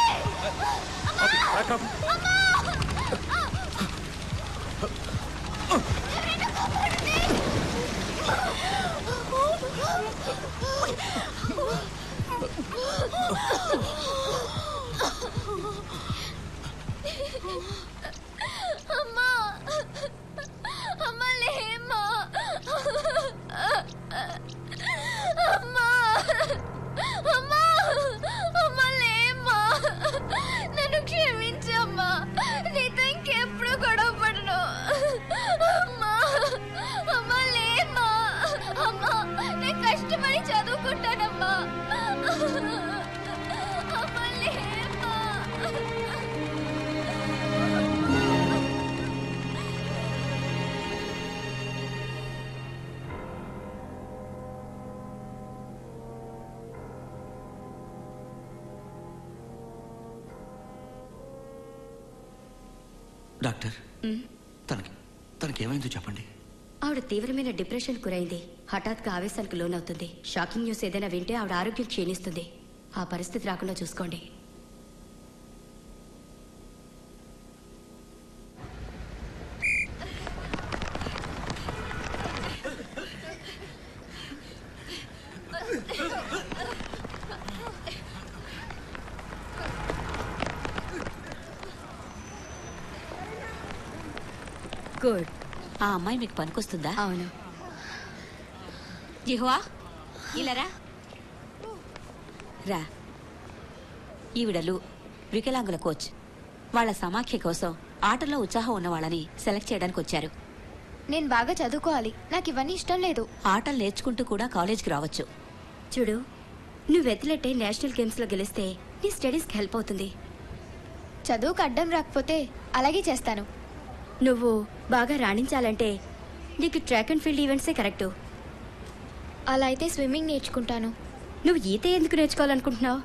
అమ్మా అమ్మా లేమ్మా అమ్మా అమ్మా అమ్మా లేమ్మా నన్ను క్షమించమ్మా నీతో ఇంకెప్పుడు గొడవ పడను అమ్మా అమ్మా లేమ్మా అమ్మా నేను కష్టపడి చదువుకుంటానమ్మా అమ్మా లేమ్మా డాక్టర్ తనకి తనకి ఏమైందో చెప్పండి ఆవిడ తీవ్రమైన డిప్రెషన్ గురైంది హఠాత్గా ఆవేశానికి లోనవుతుంది షాకింగ్ న్యూస్ ఏదైనా వింటే ఆవిడ ఆరోగ్యం క్షీణిస్తుంది ఆ పరిస్థితి రాకుండా చూసుకోండి గుడ్ ఆ అమ్మాయి మీకు పనికొస్తుందా అవును జిహ్వా ఇలారా రా ఈవిడలు వికలాంగుల కోచ్ వాళ్ళ సమాఖ్య కోసం ఆటల్లో ఉత్సాహం ఉన్న వాళ్ళని సెలెక్ట్ చేయడానికి వచ్చారు నేను బాగా చదువుకోవాలి నాకు ఇవన్నీ ఇష్టం లేదు ఆటలు నేర్చుకుంటూ కూడా కాలేజ్కి రావచ్చు చూడు నువ్వు ఎత్తులెట్టే నేషనల్ గేమ్స్లో గెలిస్తే నీ స్టడీస్కి హెల్ప్ అవుతుంది చదువుకు అడ్డం రాకపోతే అలాగే చేస్తాను నువ్వు బాగా రాణించాలంటే నీకు ట్రాక్ అండ్ ఫీల్డ్ ఈవెంట్సే కరెక్టు అలా అయితే స్విమ్మింగ్ నేర్చుకుంటాను నువ్వు ఈత ఎందుకు నేర్చుకోవాలనుకుంటున్నావు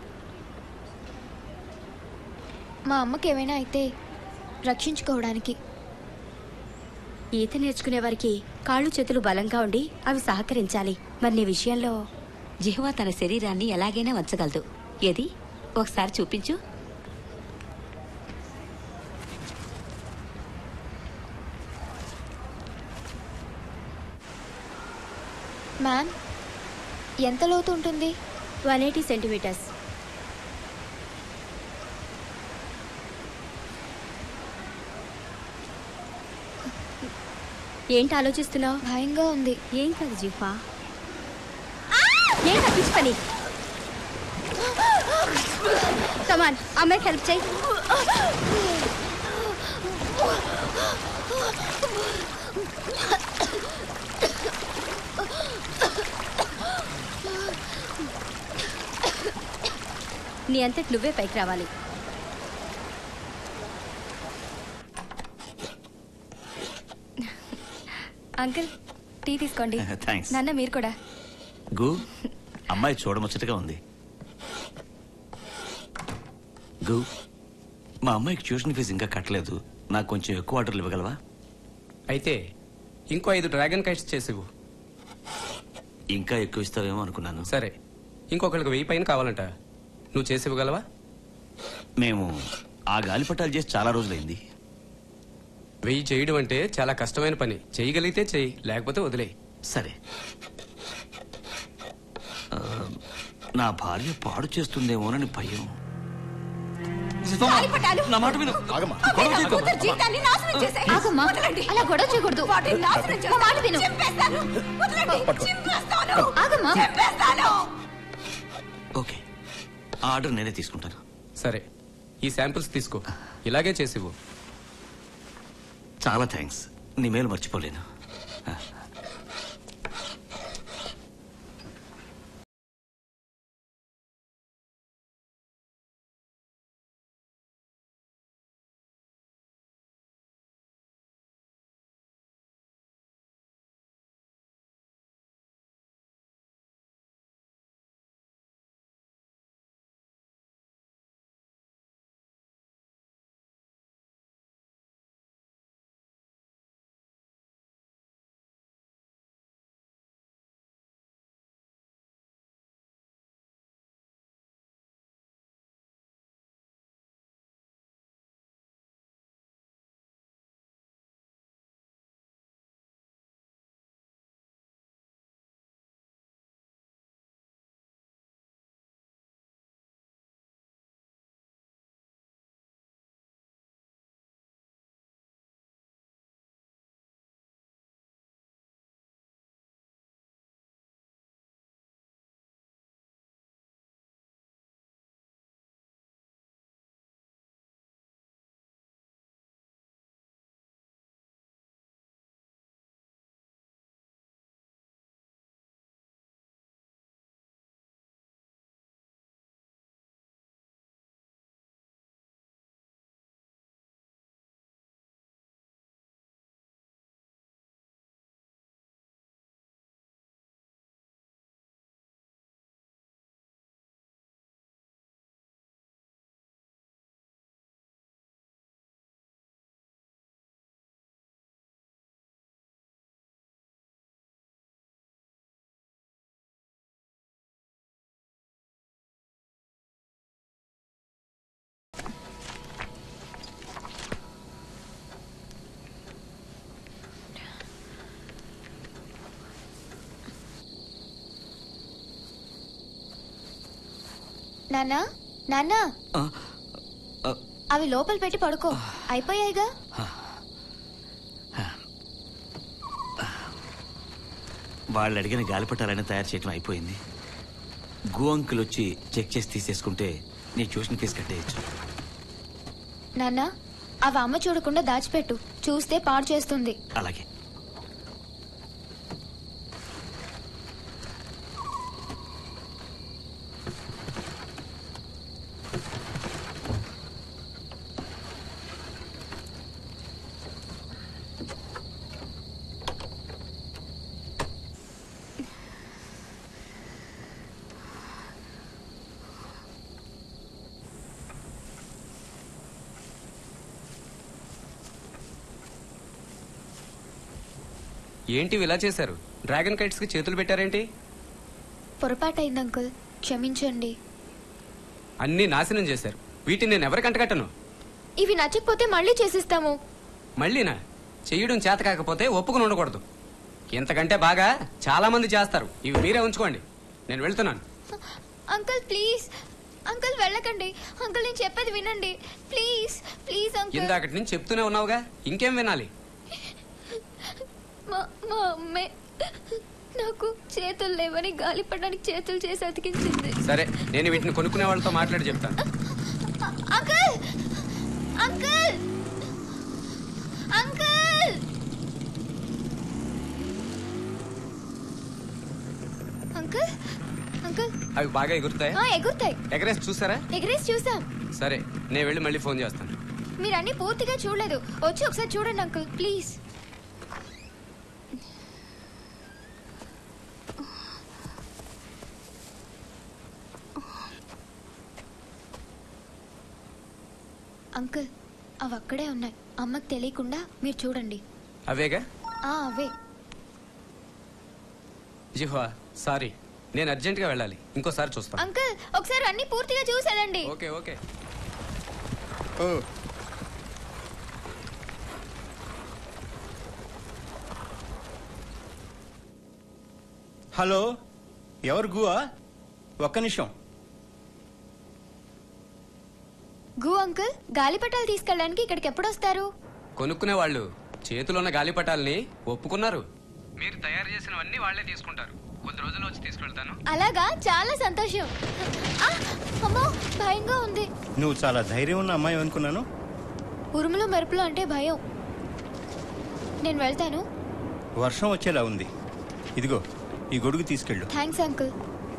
మా అమ్మకి ఏమైనా అయితే రక్షించుకోవడానికి ఈత నేర్చుకునే వారికి కాళ్ళు చేతులు బలంగా ఉండి అవి సహకరించాలి మరి నీ విషయంలో జిహ్వా తన శరీరాన్ని ఎలాగైనా వంచగలదు ఏది ఒకసారి చూపించు మ్యామ్ ఎంత లోతు ఉంటుంది వన్ ఎయిటీ సెంటీమీటర్స్ ఏంటి ఆలోచిస్తున్నావు భయంగా ఉంది ఏం కాదు జిహ్వా ఏంటి పిచ్చి పని కమాన్ అమ్మాయికి హెల్ప్ చేయి నీ అంతటి నువ్వే పైకి రావాలి అంకుల్ టీ తీసుకోండి థ్యాంక్స్ నాన్న మీరు కూడా గు అమ్మాయి చూడముచ్చటగా ఉంది గు మా అమ్మాయికి ట్యూషన్ ఫీజు ఇంకా కట్టలేదు నాకు కొంచెం ఎక్కువ ఆర్డర్లు ఇవ్వగలవా అయితే ఇంకో ఐదు డ్రాగన్ కైట్స్ చేసివు ఇంకా ఎక్కువ ఇస్తావేమో అనుకున్నాను సరే ఇంకొకరికి వెయ్యి పైన కావాలంట నువ్వు చేసి ఇవ్వగలవా మేము ఆ గాలిపటాలు చేసి చాలా రోజులైంది వెయ్యి చేయడం అంటే చాలా కష్టమైన పని చేయగలిగితే చెయ్యి లేకపోతే వదిలేయి సరే ఆ, నా భార్య పాడు చేస్తుందేమోనని భయం నా మాట విను గొడవ చేయకు. జీవితాన్ని నాశనం చేశాయి. ఆగమ్మా. వదలండి. అలా గొడవ చేయకూడదు. వాటిని నాశనం చేస్తాను. మా మాట విను. చింపేస్తాను. వదలండి. చింపేస్తాను. ఆగమ్మా. చింపేస్తాను. ఓకే ఆ ఆర్డర్ నేనే తీసుకుంటాను సరే ఈ శాంపిల్స్ తీసుకో ఇలాగే చేసివ్వు చాలా థ్యాంక్స్ నీ మేలు మర్చిపోలేను ఆ. నాన్నా నాన్నా ఆ, ఆ, అవి లోపల పెట్టి పడుకో అయిపోయాయిగా వాళ్ళు అడిగిన గాలిపటాలన్నీ తయారు చేయడం అయిపోయింది గు అంకుల్ వచ్చి చెక్ చేసి తీసేసుకుంటే నీ ట్యూషన్ ఫీజు కట్టేయచ్చు నాన్నా అవి అమ్మ చూడకుండా దాచిపెట్టు చూస్తే పాడు చేస్తుంది అలాగే ఏంటి ఇలా చేశారు డ్రాగన్ కైట్స్ కి చేతులు పెట్టారేంటి పొరపాటైంది అంకుల్ క్షమించండి అన్ని నాశనం చేశారు వీటిని నేను ఎవరికి అంటగట్టను ఇవి నచ్చకపోతే మళ్ళీ చేసిస్తాము మళ్ళీనా చెయ్యడం చేత కాకపోతే ఒప్పుకుని ఉండకూడదు ఇంతకంటే బాగా చాలా మంది చేస్తారు ఇవి మీరే ఉంచుకోండి నేను వెళ్తున్నాను అంకుల్ ప్లీజ్ అంకుల్ వెళ్ళకండి అంకుల్ నేను చెప్పేది వినండి ప్లీజ్ ప్లీజ్ అంకుల్ ఇందాకటి నుంచి చెప్తూనే ఉన్నావుగా ఇంకేం వినాలి మా మా అమ్మే నాకు చేతులు లేవని గాలిపడడానికి చేతులు చేసి అతికించింది సరే నేను వీటిని కొనుక్కునే వాళ్ళతో మాట్లాడి చెప్తాను uncle uncle uncle uncle uncle అవి బాగా ఎగురుతాయి ఆ, ఎగురుతాయి ఎగరేసి చూసారా ఎగరేసి చూసాం సరే నేను వెళ్ళి మళ్ళీ ఫోన్ చేస్తాను మీరు అన్ని పూర్తిగా చూడలేదు వచ్చి ఒకసారి చూడండి అంకుల్ ప్లీజ్ అంకుల్ అవి అక్కడే ఉన్నాయి అమ్మకి తెలియకుండా మీరు చూడండి అవేగా ఆ అవే జిహ్వా సారీ నేను అర్జెంటుగా వెళ్ళాలి ఇంకోసారి చూస్తాను అంకుల్ ఒకసారి అన్ని పూర్తిగా చూసి వెళ్ళండి ఓకే ఓకే హలో ఎవరు గువా ఒక్క నిమిషం గు అంకుల్ గాలిపటాలు తీసుకెళ్ళడానికి ఇక్కడికి ఎప్పుడు వస్తారు కొనుక్కునే వాళ్ళు చేతిలో ఉన్న గాలిపటాలని ఒప్పుకున్నారు మీరు తయారు చేసినవన్నీ వాళ్ళే తీసుకుంటారు కొద్ది రోజులు వచ్చి తీసుకెళ్తాను అలాగా చాలా సంతోషం ఆ, అమ్మో భయంగా ఉంది నువ్వు చాలా ధైర్యం ఉన్న అమ్మాయి అనుకున్నాను ఉరుములు మెరుపులు అంటే భయం నేను వెళ్తాను వర్షం వచ్చేలా ఉంది ఇదిగో ఈ గొడుగు తీసుకెళ్ళు థ్యాంక్స్ అంకుల్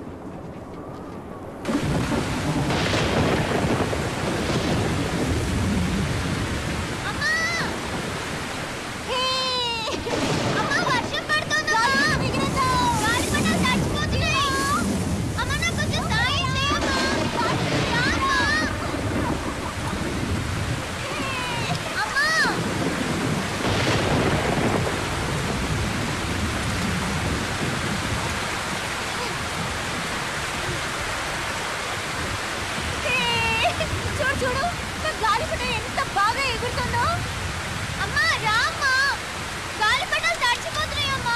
చూడు చూడు నా గాలిపటం ఎంత బాగా ఎగురుతుందో అమ్మా రామ్మా గాలిపటాలు తడిచిపోతున్నాయమ్మా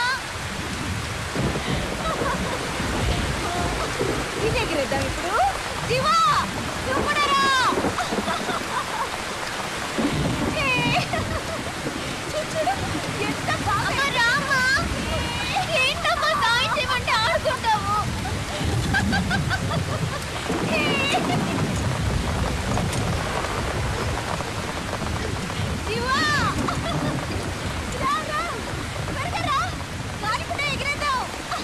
ఇది ఎగిరేద్దాం ఇప్పుడు శివా నువ్వు కూడా రా ఏ, చూడు చూడు ఎంత బాగా రామ్మా ఏంటమ్మా సాయం చేయమంటే ఆడుకుంటావు శివా రా రా త్వరగా రా గాలిపటం ఎగిరేద్దాం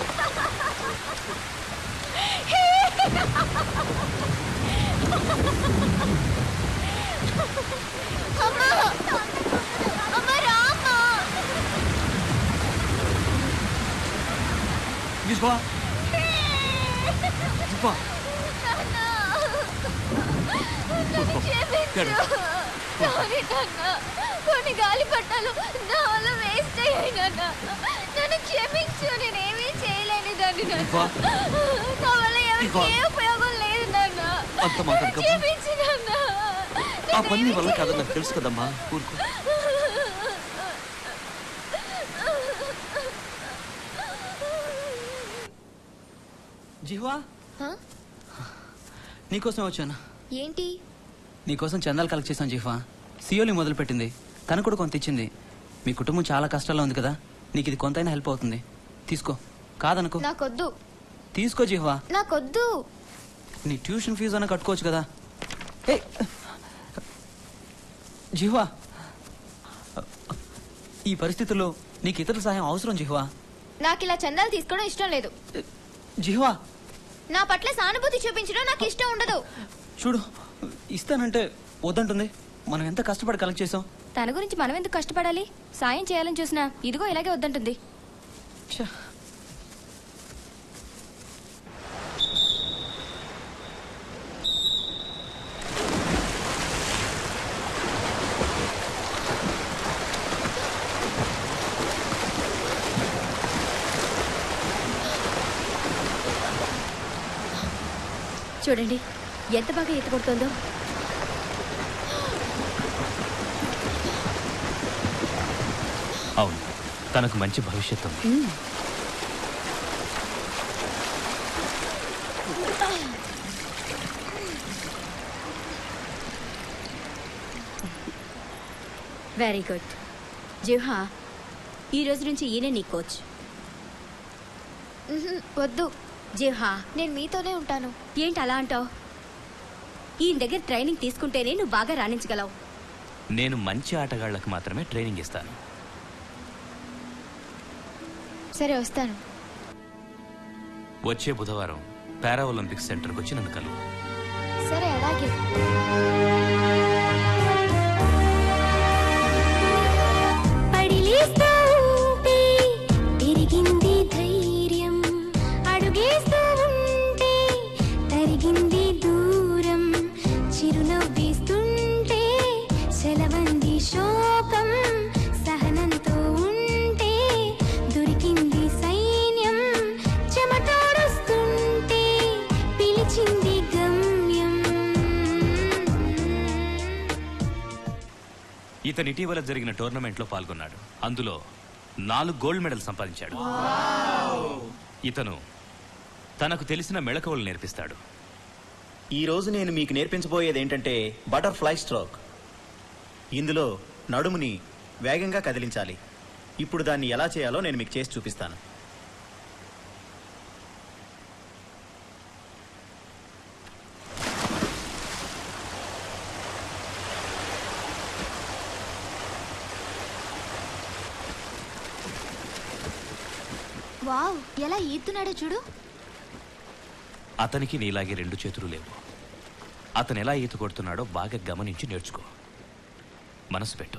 అమ్మా అమ్మా రామ్మా విశ్వా విశ్వా నన్ను క్షమించు సారీ నాన్న కొన్ని గాలి పట్టాలు నా వల్ల వేస్ట్ అయ్యాయి నాన్న నన్ను క్షమించు నేనేమీ చేయలేని దాన్ని ఇవ్వా. నాన్న నా వల్ల ఎవరికి ఇవ్వా. ఏ ఉపయోగం లేదు నాన్న అంత మాట్లాడకమ్మా. క్షమించు నాన్న ఆ పని నీ వల్ల కాదని నాకు తెలుసు కదమ్మా ఊరుకో జిహ్వా హ? నీకోసం వచ్చాను ఏంటి నీకోసం చందాలు కలెక్ట్ చేశాను జీఫా సియోలి మొదలు పెట్టింది తను కూడా కొంత ఇచ్చింది మీ కుటుంబం చాలా కష్టాల్లో ఉంది కదా నీకు ఇది కొంతైనా హెల్ప్ అవుతుంది తీసుకో కాదనుకో నాకొద్దు తీసుకో జీవా నాకొద్దు నీ ట్యూషన్ ఫీజు అన్న కట్టుకోవచ్చు కదా ఏ జీవా ఈ పరిస్థితుల్లో నీకు ఇతరుల సహాయం అవసరం జీవా నాకు ఇలా చందాలు తీసుకోవడం ఇష్టం లేదు జీవా నా పట్ల సానుభూతి చూపించడం నాకు ఇష్టం ఉండదు చూడు ఇస్తానంటే వద్దంటుంది మనం ఎంత కష్టపడి కలెక్ట్ చేసాం తన గురించి మనం ఎందుకు కష్టపడాలి సాయం చేయాలని చూసినా ఇదిగో ఇలాగే వద్దంటుంది ఛ. చూడండి ఎంత బాగా ఈత కొడుతుందో అవును తనకు మంచి భవిష్యత్తు ఉంది వెరీ గుడ్ జిహా ఈ రోజు నుంచి ఈయన నీ కోచ్ ఉహుం, వద్దు జిహా నేను మీతోనే ఉంటాను ఏంటి అలా అంటావు ఈయన దగ్గర ట్రైనింగ్ తీసుకుంటేనే నువ్వు బాగా రాణించగలవు నేను మంచి ఆటగాళ్లకు మాత్రమే ట్రైనింగ్ ఇస్తాను సరే వస్తాను వచ్చే బుధవారం పారా ఒలింపిక్స్ సెంటర్కి వచ్చి నన్ను కలువు సరే అలాగే పడిలేస్తూ ఉంటే పెరిగింది ధైర్యం అడుగేస్తూ ఉంటే తరిగింది దూరం చిరునవ్విస్తుంటే సెలవంది శోకం సహనంతో ఉంటే దొరికింది సైన్యం చెమటోడుస్తుంటే పిలిచింది గమ్యం ఇతను ఇటీవల జరిగిన టోర్నమెంట్లో పాల్గొన్నాడు అందులో నాలుగు గోల్డ్ మెడల్ సంపాదించాడు ఇతను తనకు తెలిసిన మెళకువలు నేర్పిస్తాడు ఈ రోజు నేను మీకు నేర్పించబోయేది ఏంటంటే బటర్ఫ్లై స్ట్రోక్ ఇందులో నడుముని వేగంగా కదిలించాలి ఇప్పుడు దాన్ని ఎలా చేయాలో నేను మీకు చేసి చూపిస్తాను వావ్ ఎలా ఈదుతున్నాడో చూడు అతనికి నీలాగే రెండు చేతులు లేవు అతను ఎలా ఈత కొడుతున్నాడో బాగా గమనించి నేర్చుకో మనసు పెట్టు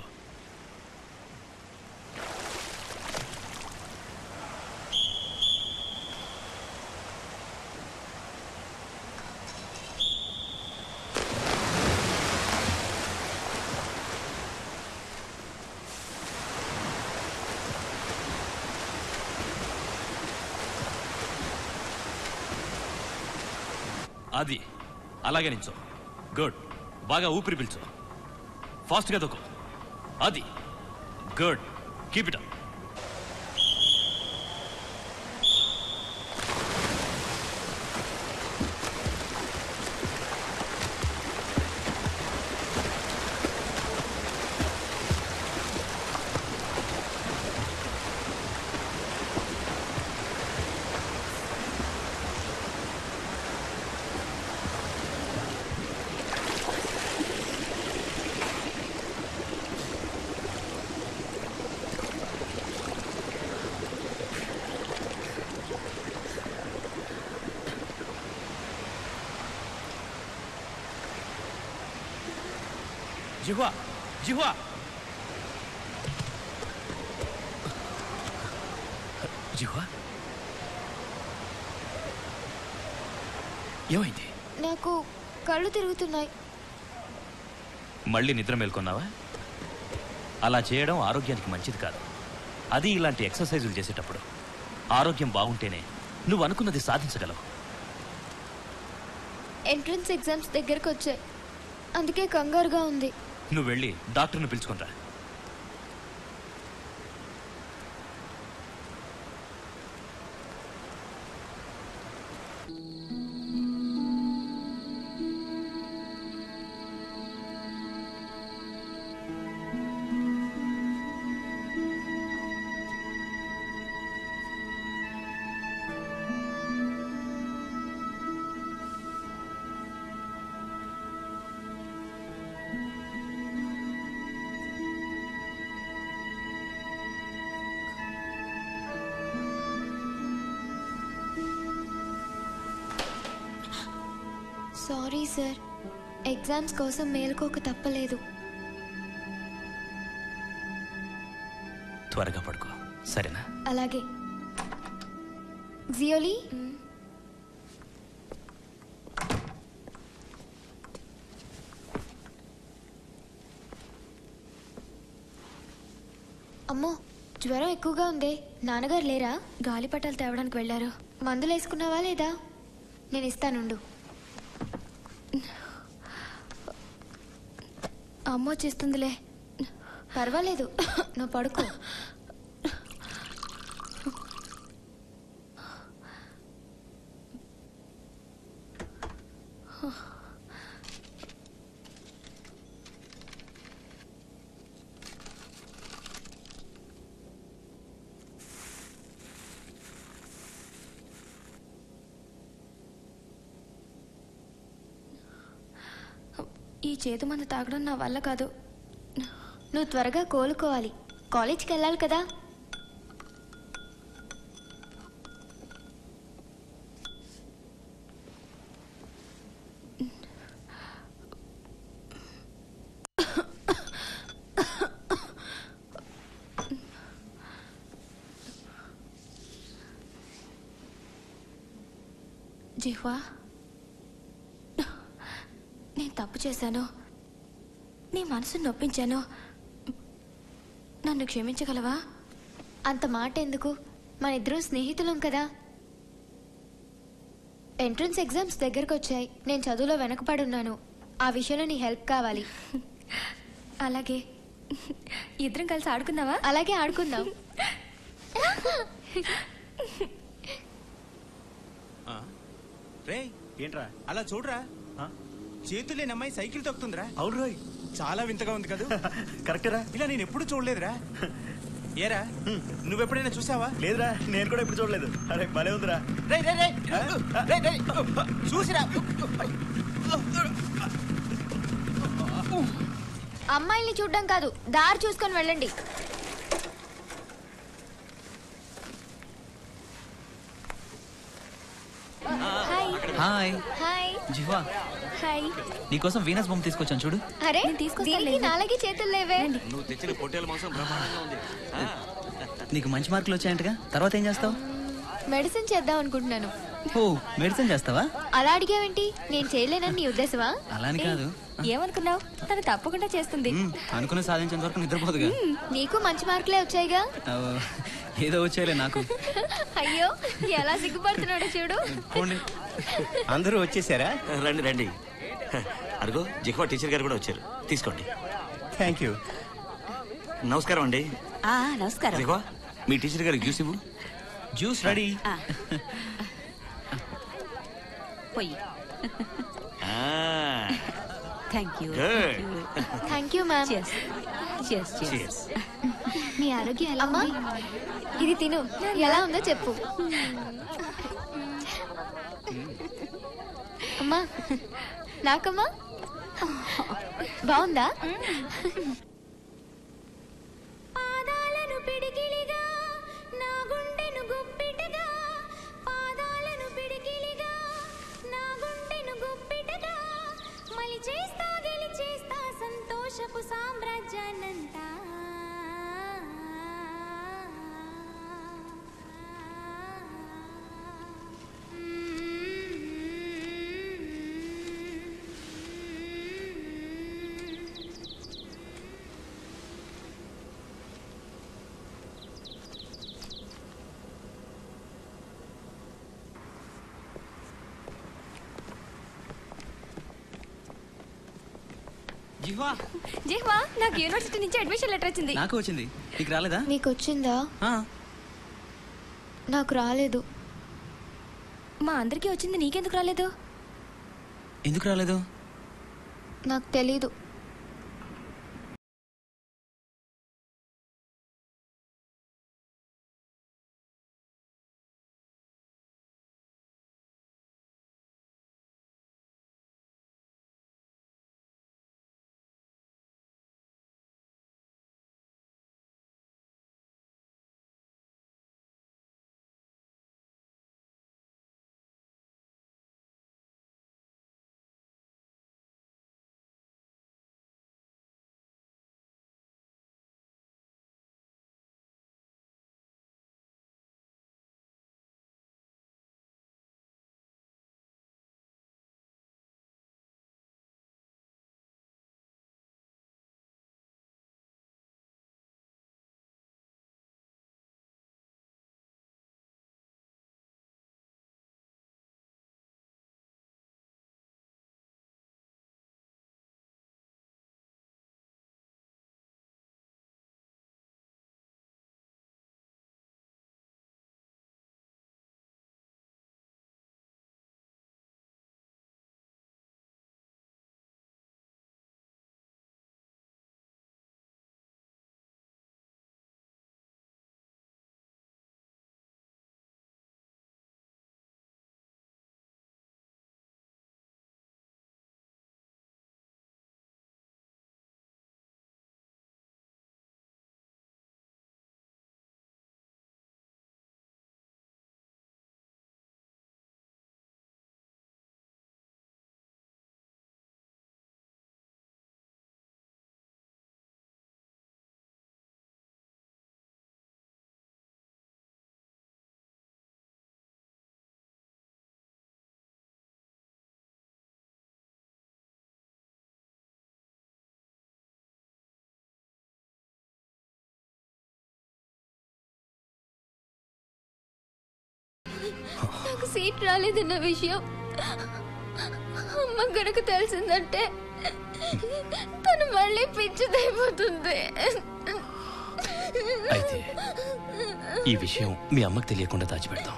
అది అలాగే నించో గుడ్ బాగా ఊపిరి పీల్చు ఫాస్ట్గా దొక్కు అది గుడ్ కీప్ ఇట్ జిహ్వా జిహ్వా జిహ్వా ఏమైంది నాకు కళ్ళు తిరుగుతున్నాయి మళ్ళీ నిద్ర మేల్కొన్నావా అలా చేయడం ఆరోగ్యానికి మంచిది కాదు అది ఇలాంటి ఎక్సర్సైజులు చేసేటప్పుడు ఆరోగ్యం బాగుంటేనే నువ్వు అనుకున్నది సాధించగలవు ఎంట్రన్స్ ఎగ్జామ్స్ దగ్గరకు వచ్చాయి అందుకే కంగారుగా ఉంది నువ్వు వెళ్ళి డాక్టర్ని పిలుచుకునిరా సారీ సార్ ఎగ్జామ్స్ కోసం మేలుకోక తప్పలేదు త్వరగా పడుకో సరేనా అలాగే జియోలీ అమ్మో జ్వరం ఎక్కువగా ఉంది నాన్నగారు లేరా గాలిపటాలు తేవడానికి వెళ్ళారు మందులు వేసుకున్నావా లేదా నేను ఇస్తానుండు అమ్మ వచ్చేస్తుందిలే పర్వాలేదు నువ్వు పడుకో ఈ చేతు మందు తాగడం నా వల్ల కాదు నువ్వు త్వరగా కోలుకోవాలి కాలేజ్కి వెళ్ళాలి కదా జిహ్వా నేను తప్పు చేశాను నీ మనసు నొప్పించాను నన్ను క్షమించగలవా అంత మాట ఎందుకు మన ఇద్దరం స్నేహితులం కదా ఎంట్రన్స్ ఎగ్జామ్స్ దగ్గరకు వచ్చాయి నేను చదువులో వెనకపడున్నాను ఆ విషయంలో నీ హెల్ప్ కావాలి అలాగే ఇద్దరం కలిసి ఆడుకుందావా అలాగే ఆడుకుందాం రే ఏంట్రా అలా చూడరా చేతులు లేని అమ్మాయి సైకిల్ తొక్కుతుందిరా అవును రోయ్ చాలా వింతగా ఉంది కదా కరెక్టరా ఇలా నేను ఎప్పుడు చూడలేదురా ఏరా నువ్వెప్పుడైనా చూసావా లేదురా నేను కూడా ఇప్పుడు చూడలేదు అరే భలే ఉందిరా రే రే రే రే రే చూసిరా అమ్మాయిల్ని చూడడం కాదు దారి చూసుకొని వెళ్ళండి hi hi hi Jihva hi నీకోసం వీనస్ బొమ్మ తీసుకొచ్చాను చూడు అరే దీనికి నాలుగే చేతులు లేవే నువ్వు తెచ్చిన పొట్టేల మాంసం బ్రహ్మాండంగా ఉంది ఆ, నీకు మంచి మార్కులు వచ్చాయంటగా తర్వాత ఏం చేస్తావు మెడిసిన్ చేద్దాం అనుకుంటున్నాను ఓ మెడిసిన్ చేస్తావా అలా అడిగావేంటి నేను చేయలేనని నీ ఉద్దేశమా అలా అని కాదు ఏమనుకున్నావు తను తప్పకుండా చేస్తుంది మ్, అనుకున్న సాధించేంత వరకు నిద్రపోదుగా మ్మ్, నీకు మంచి మార్కులే వచ్చాయిగా ఆ, ఏదో వచ్చాయిలే నాకు అయ్యో ఎలా సిగ్గుపడుతున్నాడో చూడు పోండి అందరూ వచ్చేసారా రండి రండి అరుగో జిహ్వా టీచర్ గారు కూడా వచ్చారు తీసుకోండి థ్యాంక్ యూ నమస్కారం అండి ఆ, నమస్కారం జిహ్వా మీ టీచర్ గారికి జ్యూస్ ఇవ్వు జ్యూస్ రెడీ ఆ. పొయ్యి thank you Good. Thank you ma'am Cheers. మీ ఆరోగ్యం ఎలా అమ్మా ఇది తిను ఎలా ఉందో చెప్పు అమ్మా నాకమ్మా బాగుందా పాదాలను పిడికిలిగా నా గుండెను గుప్పిటగా పాదాలను పిడికిలిగా నా గుండెను గుప్పిటగా మలి చేస్తా గెలి చేస్తా సంతోషపు సామ్రాజ్యానంతా జిహ్వా జిహ్వా నాకు యూనివర్సిటీ నుంచి అడ్మిషన్ లెటర్ వచ్చింది నాకు వచ్చింది నీకు రాలేదా నీకు వచ్చిందా ఆ, నాకు రాలేదు మా అందరికీ వచ్చింది నీకెందుకు రాలేదు ఎందుకు రాలేదు నాకు తెలీదు నాకు సీట్ రాలేదన్న విషయం అమ్మ గనక తెలిసిందంటే తను మళ్ళీ పిచ్చిదైపోతుంది అయితే ఈ విషయం మీ అమ్మకి తెలియకుండా దాచిపెడతాం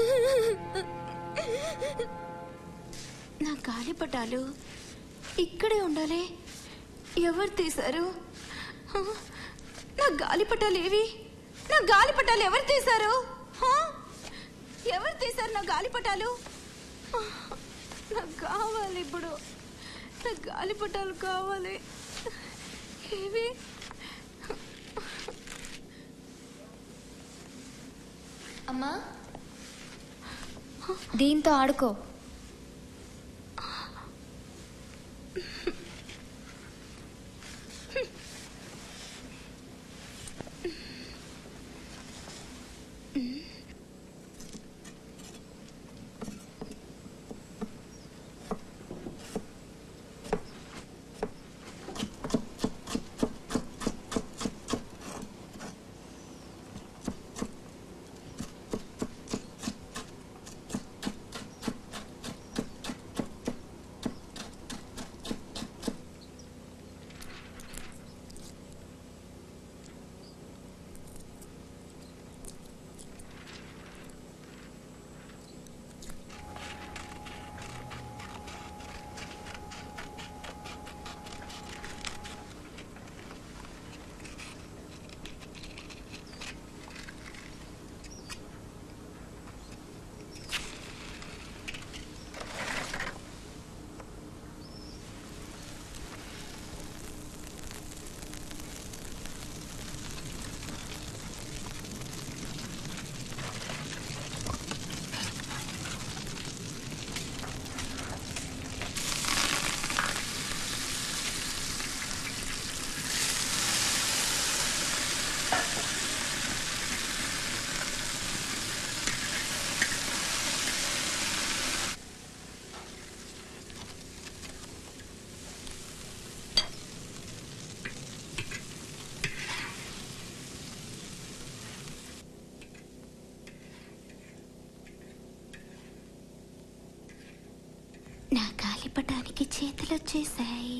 నా గాలిపటాలు ఇక్కడే ఉండాలి ఎవరు తీశారు హ? నా గాలిపటాలు ఏవి నా గాలిపటాలు ఎవరు తీశారు హ? ఎవరు తీశారు నా గాలిపటాలు నాకు కావాలి ఇప్పుడు నా గాలిపటాలు కావాలి ఏవి అమ్మా దీంతో ఆడుకో నా గాలిపటానికి చేతులు వచ్చేసాయి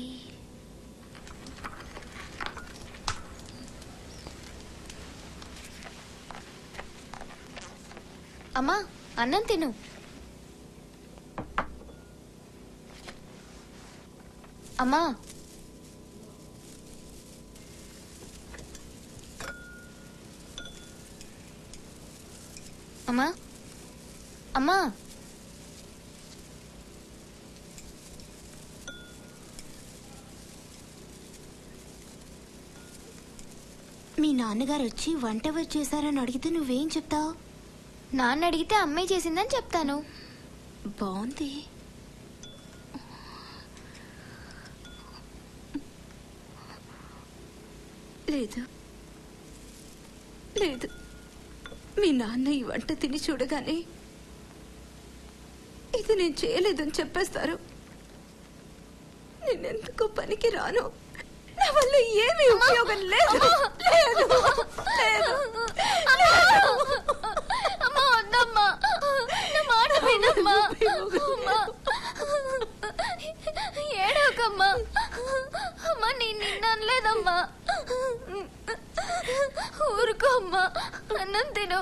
అమ్మా అన్నం తిను అమ్మా అమ్మా అమ్మా మీ నాన్నగారు వచ్చి వంట ఎవరు చేశారని అడిగితే నువ్వేం చెప్తావు నాన్న అడిగితే అమ్మాయి చేసిందని చెప్తాను బాగుంది లేదు లేదు మీ నాన్న ఈ వంట తిని చూడగానే ఇది నేను చేయలేదని చెప్పేస్తారు నేనెందుకు పనికి రాను నా వల్ల ఏమీ ఉపయోగం లేదు లేదు లేదు అమ్మా వద్దమ్మా నా మాట వినమ్మా అమ్మా ఏడవకమ్మా అమ్మా నేను నిన్న అనలేదమ్మా ఊరుకో అమ్మా అన్నం తిను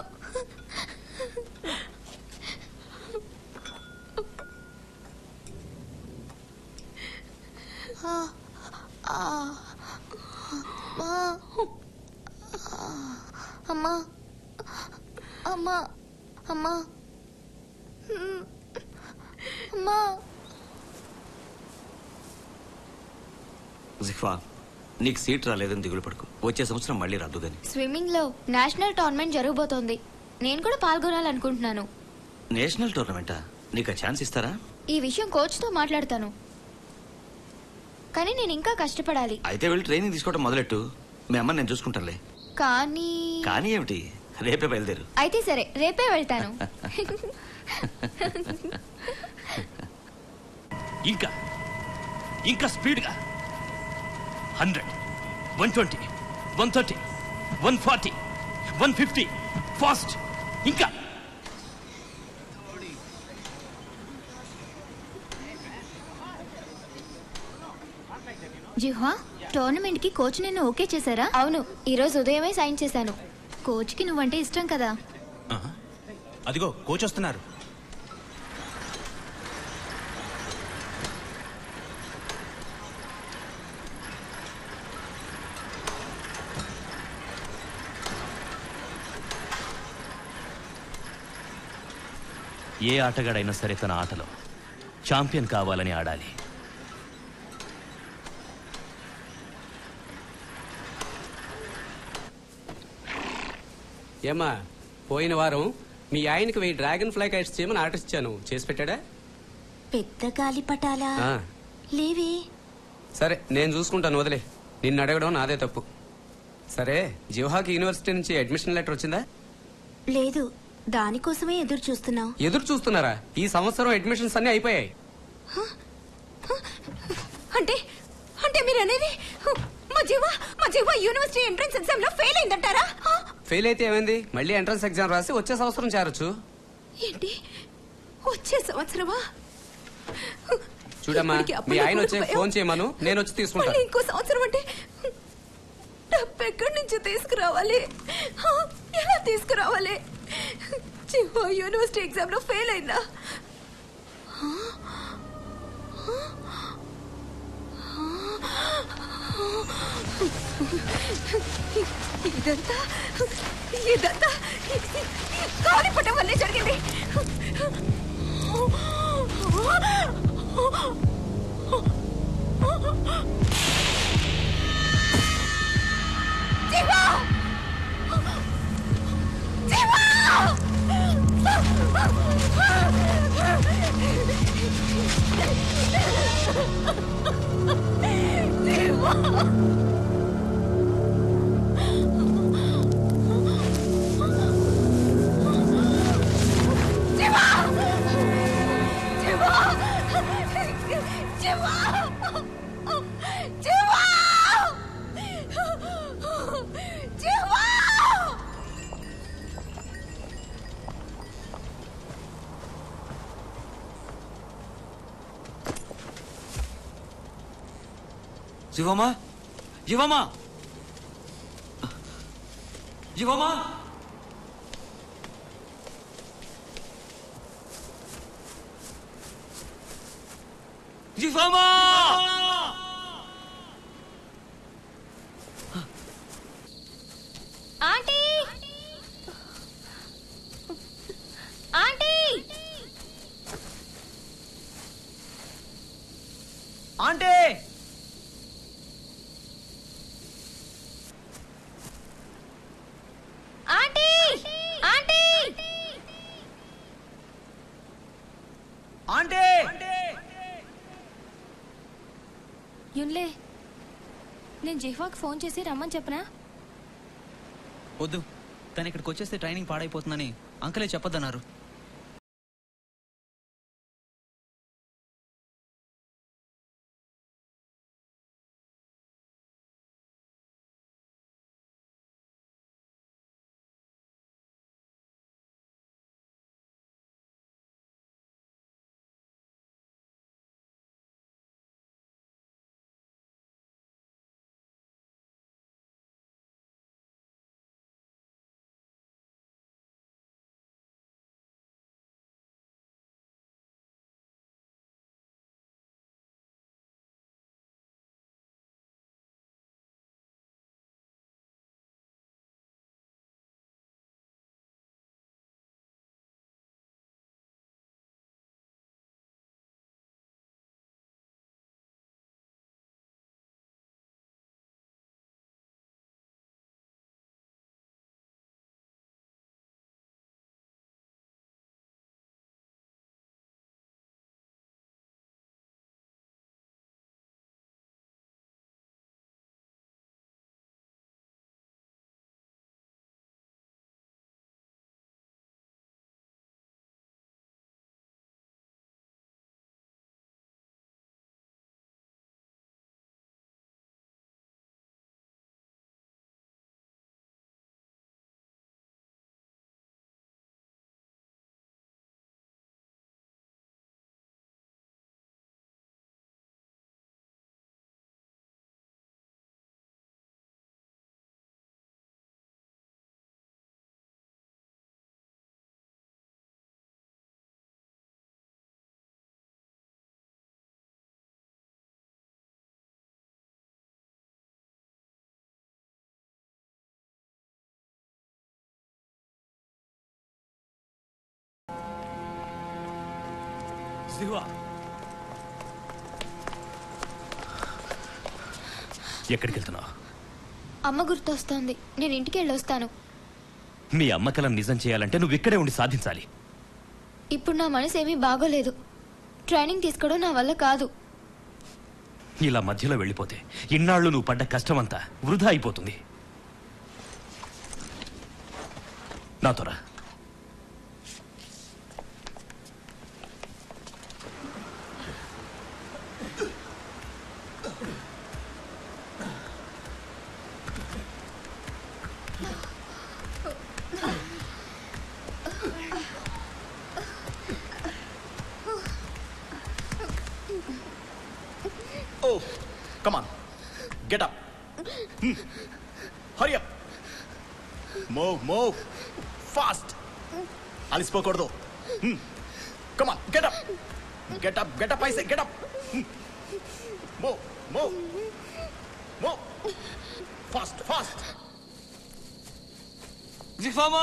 అమ్మా అమ్మా అమ్మా అమ్మా జిఫా నీకు సీట్ రాలేదని దిగులు పడుకు వచ్చే సంవత్సరం మళ్ళీ రాదు గాని స్విమ్మింగ్ లో నేషనల్ టోర్నమెంట్ జరగబోతోంది నేను కూడా పాల్గొనాలనుకుంటున్నాను నేషనల్ టోర్నమెంటా నీకు ఆ ఛాన్స్ ఇస్తారా ఈ విషయం కోచ్ తో మాట్లాడతాను కానీ నేను ఇంకా కష్టపడాలి అయితే వెళ్ళి ట్రైనింగ్ తీసుకోవడం మొదలెట్టు మీ అమ్మ నేను చూసుకుంటానులే కానీ కానీ ఏమిటి రేపే బయలుదేరు అయితే సరే రేపే వెళ్తాను ఇంకా ఇంకా స్పీడ్గా hundred one twenty one thirty one forty one fifty fast ఇంకా జిహ్వా టోర్నమెంట్ కి కోచ్ నిన్ను ఓకే చేశారా అవును ఈరోజు ఉదయమే సైన్ చేశాను కోచ్ కి నువ్వంటే ఇష్టం కదా ఆహా. అదిగో కోచ్ వస్తున్నారు ఏ ఆటగాడైనా సరే తన ఆటలో ఛాంపియన్ కావాలని ఆడాలి ఏమ్మా పోయిన వారం మీ ఆయనకి వెయ్యి డ్రాగన్ ఫ్లై కైట్స్ చేయమని ఆర్డర్ ఇచ్చాను చేసి పెట్టాడా పెద్ద గాలిపటాలా ఆ, లేవే సరే నేను చూసుకుంటాను వదిలే నిన్ను అడగడం నాదే తప్పు సరే జివహాకి యూనివర్సిటీ నుంచి అడ్మిషన్ లెటర్ వచ్చిందా లేదు దానికోసమే ఎదురు చూస్తున్నాం ఎదురు చూస్తున్నారా ఈ సంవత్సరం అడ్మిషన్స్ అన్ని అయిపోయాయి అంటే అంటే మీరు అనేది మా జీవ మా జీవ యూనివర్సిటీ ఎంట్రన్స్ ఎగ్జామ్ లో ఫెయిల్ అయిందంటారా హ? ఫెయిల్ అయితే ఏమైంది మళ్ళీ ఎంట్రన్స్ ఎగ్జామ్ రాసి వచ్చే సంవత్సరం చేరొచ్చు ఏంటి వచ్చే సంవత్సరమా చూడమ్మా ఇప్పటికి అప్పులు మీ ఆయన వచ్చే భయం. ఫోన్ చేయమను నేను వచ్చి మళ్ళీ తీసుకుంటాను ఇంకో సంవత్సరం అంటే డబ్బు ఎక్కడి నుంచి తీసుకురావాలి హ? ఎలా తీసుకురావాలి జీవ యూనివర్సిటీ ఎగ్జామ్ లో ఫెయిల్ అయిందా హ? ఇదంతా ఇదంతా కాలిపటం వల్లే జరిగింది జీవా జీవా జీవా జీవా జీవా జీవా జీవా జీవా జీవమా జీవమా జీవమా జీవమా aunty aunty aunty aunty aunty aunty యున్లే నేను జిహ్వాకి ఫోన్ చేసి రమ్మని చెప్పనా వద్దు తను ఇక్కడికి వచ్చేస్తే ట్రైనింగ్ పాడైపోతుందని అంకలే చెప్పొద్దన్నారు శివ ఎక్కడికి వెళ్తున్నావు అమ్మ గుర్తొస్తోంది నేను ఇంటికి వెళ్ళొస్తాను మీ అమ్మకలం నిజం చేయాలంటే నువ్వు ఇక్కడే ఉండి సాధించాలి ఇప్పుడు నా మనసు ఏమీ బాగోలేదు ట్రైనింగ్ తీసుకోవడం నా వల్ల కాదు ఇలా మధ్యలో వెళ్ళిపోతే ఇన్నాళ్ళు నువ్వు పడ్డ కష్టమంతా వృధా అయిపోతుంది నాతో రా Oh, come on. Get up. Hmm. Hurry up. Move, move. Fast. అలిసిపోకూడదు come on get up get up get up I say get up move move move fast fast జిఫామా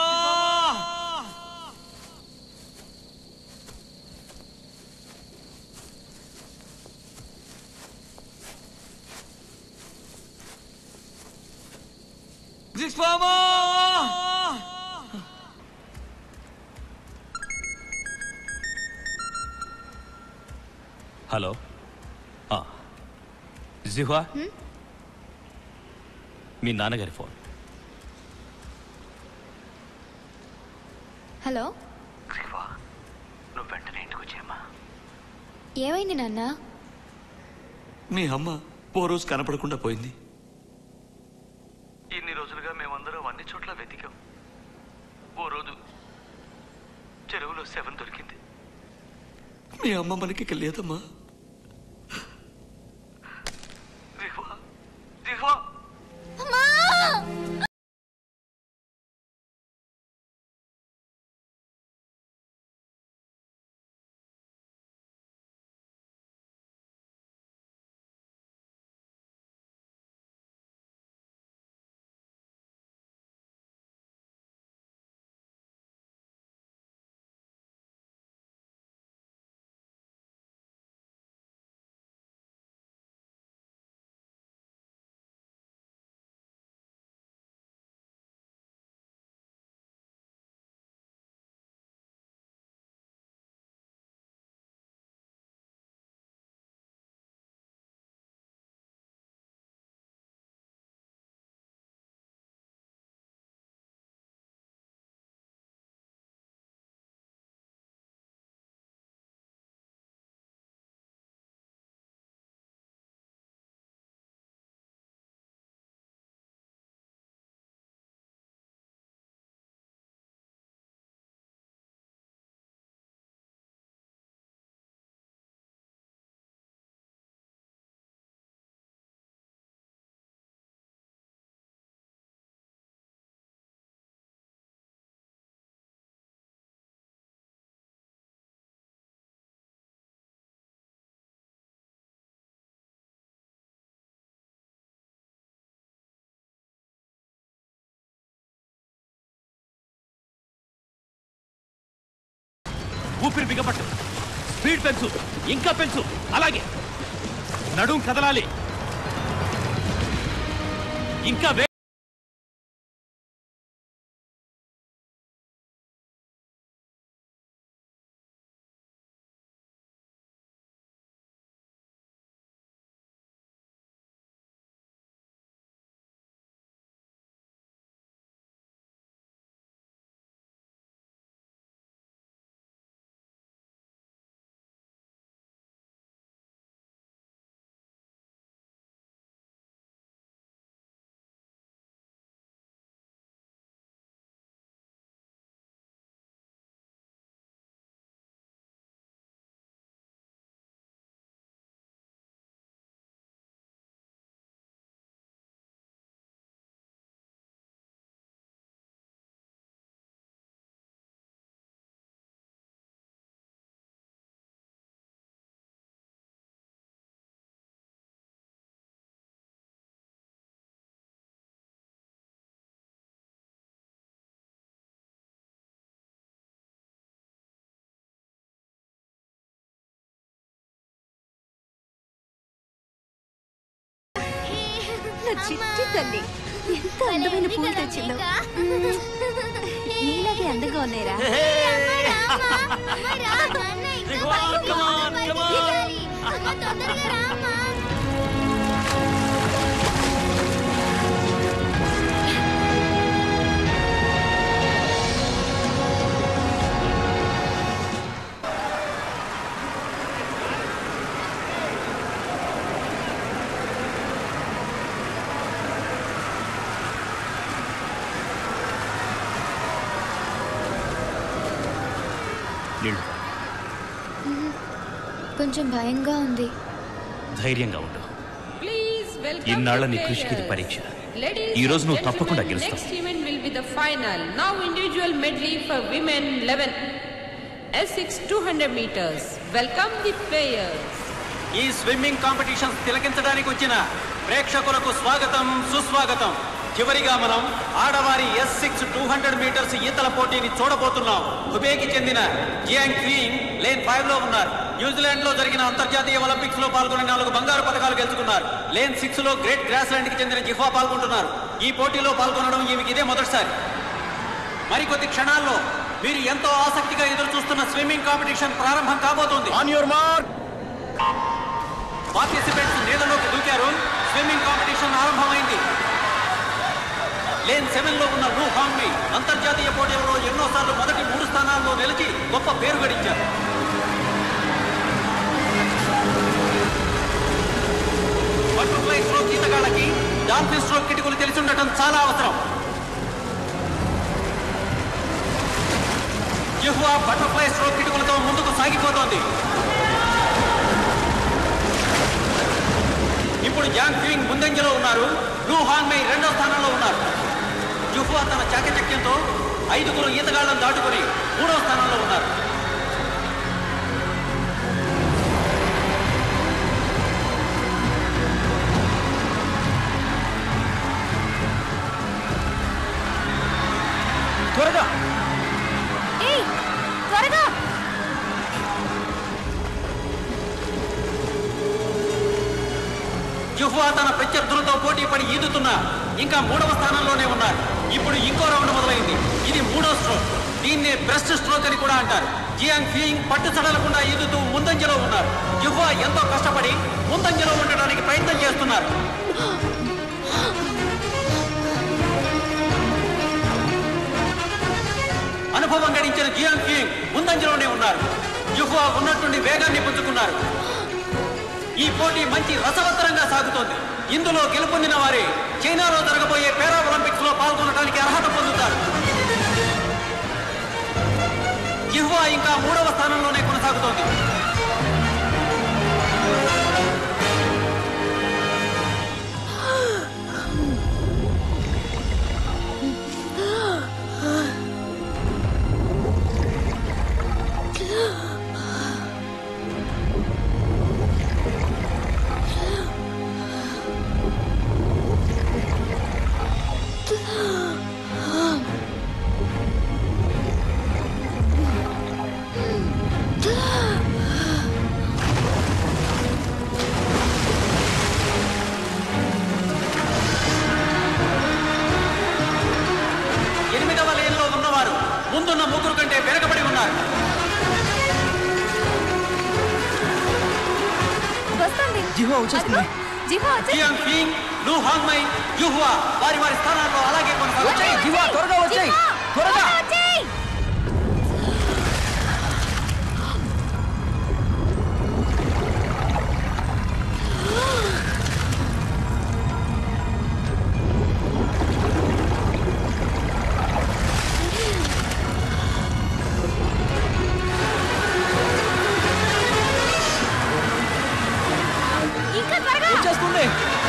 జిఫామా హలో ఆ. జిహ్వా మీ నాన్నగారి ఫోన్ హలో నువ్వు వెంటనే ఇంటికి వచ్చేయమ్మా ఏమైంది నాన్న మీ అమ్మ ఓ రోజు కనపడకుండా పోయింది ఇన్ని రోజులుగా మేమందరం అన్ని చోట్ల వెతికాం ఓ రోజు చెరువులో శవం దొరికింది మీ అమ్మ మనకి ఇక లేదమ్మా జిహ్వా జిహ్వా ఊపిరి బిగపట్టు స్పీడ్ పెంచు ఇంకా పెంచు అలాగే నడుం కదలాలి ఇంకా వే- చిట్టి తల్లి ఎంత అందమైన పూలు తెచ్చిందో నీలాగే అందంగా ఉన్నాయిరా నీళ్ళు కొంచెం భయంగా ఉంది ధైర్యంగా ఉండు ఇన్నాళ్ళ నీ కృషికి ఇది పరీక్ష ఈ రోజు నువ్వు తప్పకుండా గెలుస్తావు Next event will be the final. Now individual medley for women 11. S6 200 meters. Welcome the players. ఈ స్విమ్మింగ్ కాంపిటీషన్ తిలకించడానికి వచ్చిన ప్రేక్షకులకు స్వాగతం సుస్వాగతం చివరిగా మనం ఆడవారి S six two hundred metres ఈతల పోటీని చూడబోతున్నాం హుబేకి చెందిన జియాంగ్ క్వీన్ లేన్ ఫైవ్ లో ఉన్నారు న్యూజిలాండ్ లో జరిగిన అంతర్జాతీయ ఒలింపిక్స్ లో పాల్గొని నాలుగు బంగారు పథకాలు గెలుచుకున్నారు లేన్ సిక్స్ లో గ్రేట్ గ్రాస్లాండ్ కి చెందిన జిఫా పాల్గొంటున్నారు ఈ పోటీలో పాల్గొనడం ఈమెకి ఇదే మొదటిసారి మరికొద్ది క్షణాల్లో మీరు ఎంతో ఆసక్తిగా ఎదురు చూస్తున్న స్విమ్మింగ్ కాంపిటీషన్ ప్రారంభం కాబోతోంది ఆన్ యువర్ మార్క్ పార్టిసిపెంట్స్ నీళ్ళలోకి దూకారు స్విమ్మింగ్ కాంపిటీషన్ ఆరంభమైంది లేన్ సెవెన్ లో ఉన్న లూ హాంగ్మి అంతర్జాతీయ పోటీలలో ఎన్నోసార్లు మొదటి మూడు స్థానాల్లో నిలిచి గొప్ప పేరు గడించారు బటర్ఫ్లై స్ట్రోక్ ఈతగాళ్ళకి డాల్ఫిన్ స్ట్రోక్ కిటుకులు తెలిసి ఉండటం చాలా అవసరం జిహ్వా బటర్ఫ్లై స్ట్రోక్ కిటుకులతో ముందుకు సాగిపోతోంది ఇప్పుడు జాంగ్ క్వింగ్ ముందంజలో ఉన్నారు లూ హాంగ్మై రెండో స్థానంలో ఉన్నారు జుహువా తన చాకచక్యంతో ఐదుగురు ఈతగాళ్లను దాటుకుని మూడో స్థానంలో ఉన్నారు త్వరగా ఏయ్ త్వరగా జుహువా తన ప్రత్యర్థులతో పోటీ పడి ఈదుతున్నా ఇంకా మూడవ స్థానంలోనే ఉన్నారు ఇప్పుడు ఇంకో రౌండ్ మొదలైంది ఇది మూడో స్ట్రోక్ దీన్నే బ్రెస్ట్ స్ట్రోక్ అని కూడా అంటారు జియాంగ్ ఫియింగ్ పట్టు సడలకుండా ఈదుతూ ముందంజలో ఉన్నారు జుహువా ఎంతో కష్టపడి ముందంజలో ఉండడానికి ప్రయత్నం చేస్తున్నారు అనుభవం గడించిన జియాంగ్ ఫియింగ్ ముందంజలోనే ఉన్నారు జుహువా ఉన్నట్టుండి వేగాన్ని పుంజుకున్నారు ఈ పోటీ మంచి రసవత్తరంగా సాగుతోంది ఇందులో గెలుపొందిన వారే చైనాలో జరగబోయే పారా ఒలింపిక్స్ లో పాల్గొనడానికి అర్హత పొందుతారు జిహ్వా ఇంకా మూడవ స్థానంలోనే కొనసాగుతోంది ఎనిమిదవ లేన్లో ఉన్నవారు ముందున్న ముగ్గురు కంటే వెనకబడి ఉన్నారు వస్తుంది జిహో వచ్చేస్తుంది జిహో వచ్చే జియాంగ్ ఫింగ్ లూ హాంగ్మై యుహ్వా వారి వారి స్థానాల్లో అలాగే కొనసాగుతాయి జిహో త్వరగా వచ్చేయ్ త్వరగా ఇంకా త్వరగా వచ్చేస్తుంది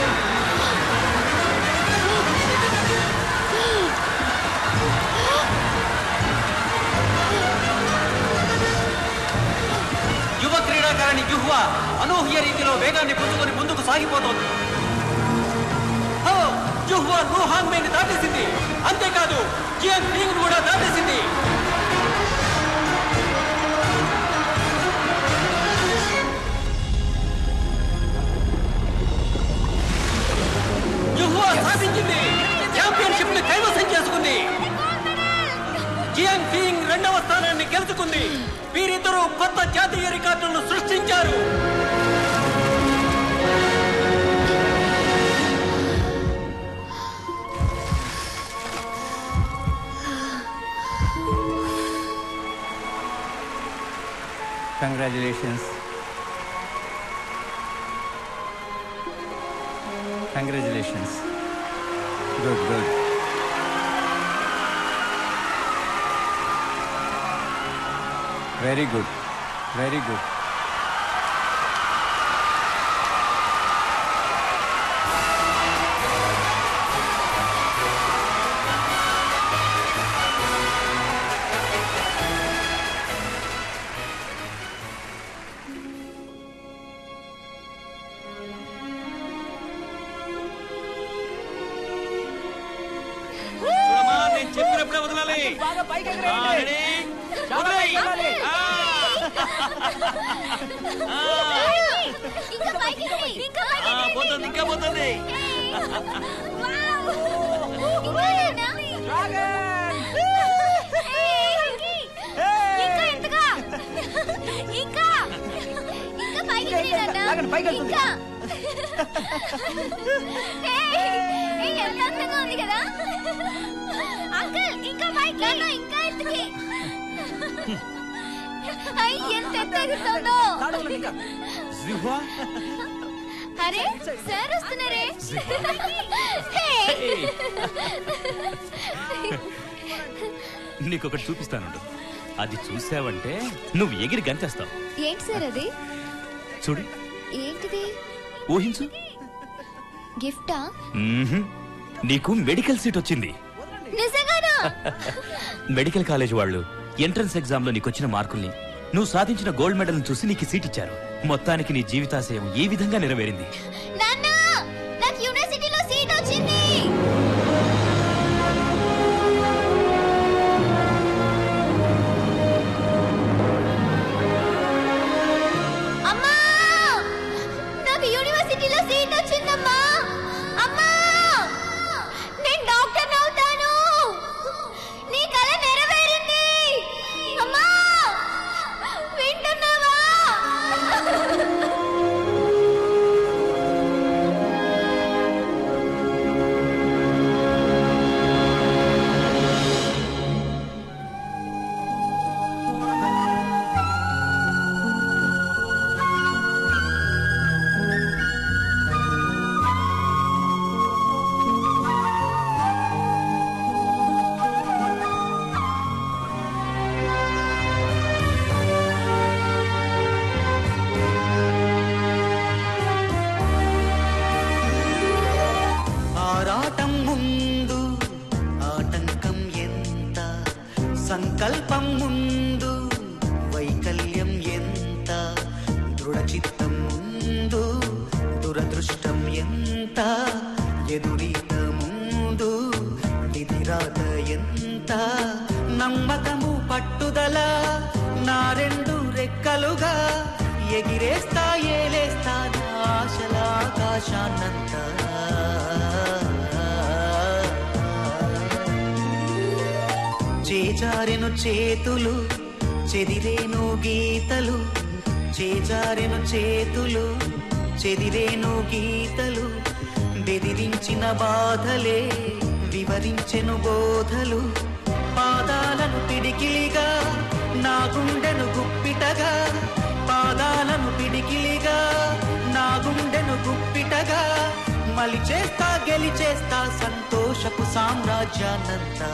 యువ క్రీడాకారిణి జుహ్వా అనూహ్య రీతిలో వేగాన్ని పుంజుకొని ముందుకు సాగిపోతోంది ఓ, జుహ్వా లూ హాంగ్మేని దాటేసింది అంతేకాదు జియాంగ్ ఫింగ్ కూడా దాటేసింది యుహ్వా రెండవ స్థానాన్ని గెలుచుకుంది వీరిద్దరూ కొత్త జాతీయ రికార్డులను సృష్టించారు congratulations congratulations good good very good very good చూడమ్మా, నేను చెప్పినప్పుడే వదలాలి ఆ, రెడీ? వదిలేయ్. ఆ. ఇంకా పైకి ఎక్కి, ఇంకా పైకి ఆ, పోతుంది ఇంకా పోతుంది ఇంకా ఎంతగా ఇంకా ఇంకా పైకి ఎక్కినాడన్నా? ఇంకా ఏయ్, ఏయ్, ఎంత అందంగా ఉంది కదా అంకుల్ ఇంకా పైకి ఇంకా ఎత్తుకి అయ్ ఎంత ఎత్తు ఎగురుతోందో అరే సార్ వస్తున్నారే హే. నీకొకటి చూపిస్తానుండు అది చూసావంటే నువ్వు ఎగిరి గంతేస్తావు ఏంటి సార్ అది చూడు ఏంటిది ఊహించు గిఫ్టా మ్మ్హ్మ్. నీకు మెడికల్ సీట్ వచ్చింది నిజంగానా మెడికల్ కాలేజ్ వాళ్ళు ఎంట్రన్స్ ఎగ్జామ్ లో నీకు వచ్చిన మార్కుల్ని నువ్వు సాధించిన గోల్డ్ మెడల్ చూసి నీకు సీట్ ఇచ్చారు మొత్తానికి నీ జీవితాశయం ఈ విధంగా నెరవేరింది నాన్న నాకు యూనివర్సిటీలో సీట్ వచ్చింది అమ్మా నాకు యూనివర్సిటీలో సీట్ వచ్చిందమ్మా అమ్మా నేను డాక్టర్ అవుతాను నీ కల నెరవేరింది అమ్మా వింటున్నావా ఆరాటం ముందు ఆటంకం ఎంత సంకల్పం ముందు వైకల్యం ఎంత దృఢచిత్తం ముందు దురదృష్టం ఎంత ఎదురీత ముందు విధిరాత ఎంత నమ్మకము పట్టుదల నా రెండు రెక్కలుగా ఎగిరేస్తా ఏలేస్తా నా ఆశల ఆకాశాన్నంతా చేజారెను చేతులు చెదిరేను గీతలు చేజారెను చేతులు చెదిరేను గీతలు బెదిరించిన బాధలే వివరించెను బోధలు పాదాలను పిడికిలిగా నా గుండెను గుప్పిటగా పాదాలను పిడికిలిగా నా గుండెను గుప్పిటగా మలిచేస్తా గెలిచేస్తా సంతోషపు సామ్రాజ్యాన్నంతా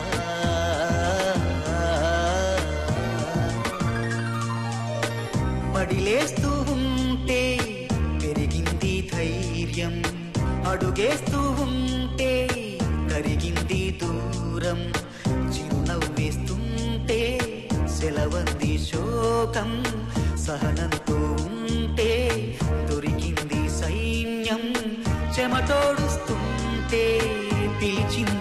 పడిలేస్తూ ఉంటే పెరిగింది ధైర్యం అడుగేస్తూ ఉంటే కరిగింది దూరం చిరునవ్వేస్తుంటే సెలవంది శోకం సహనంతో ఉంటే దొరికింది సైన్యం చెమటోడుస్తుంటే పిలిచింది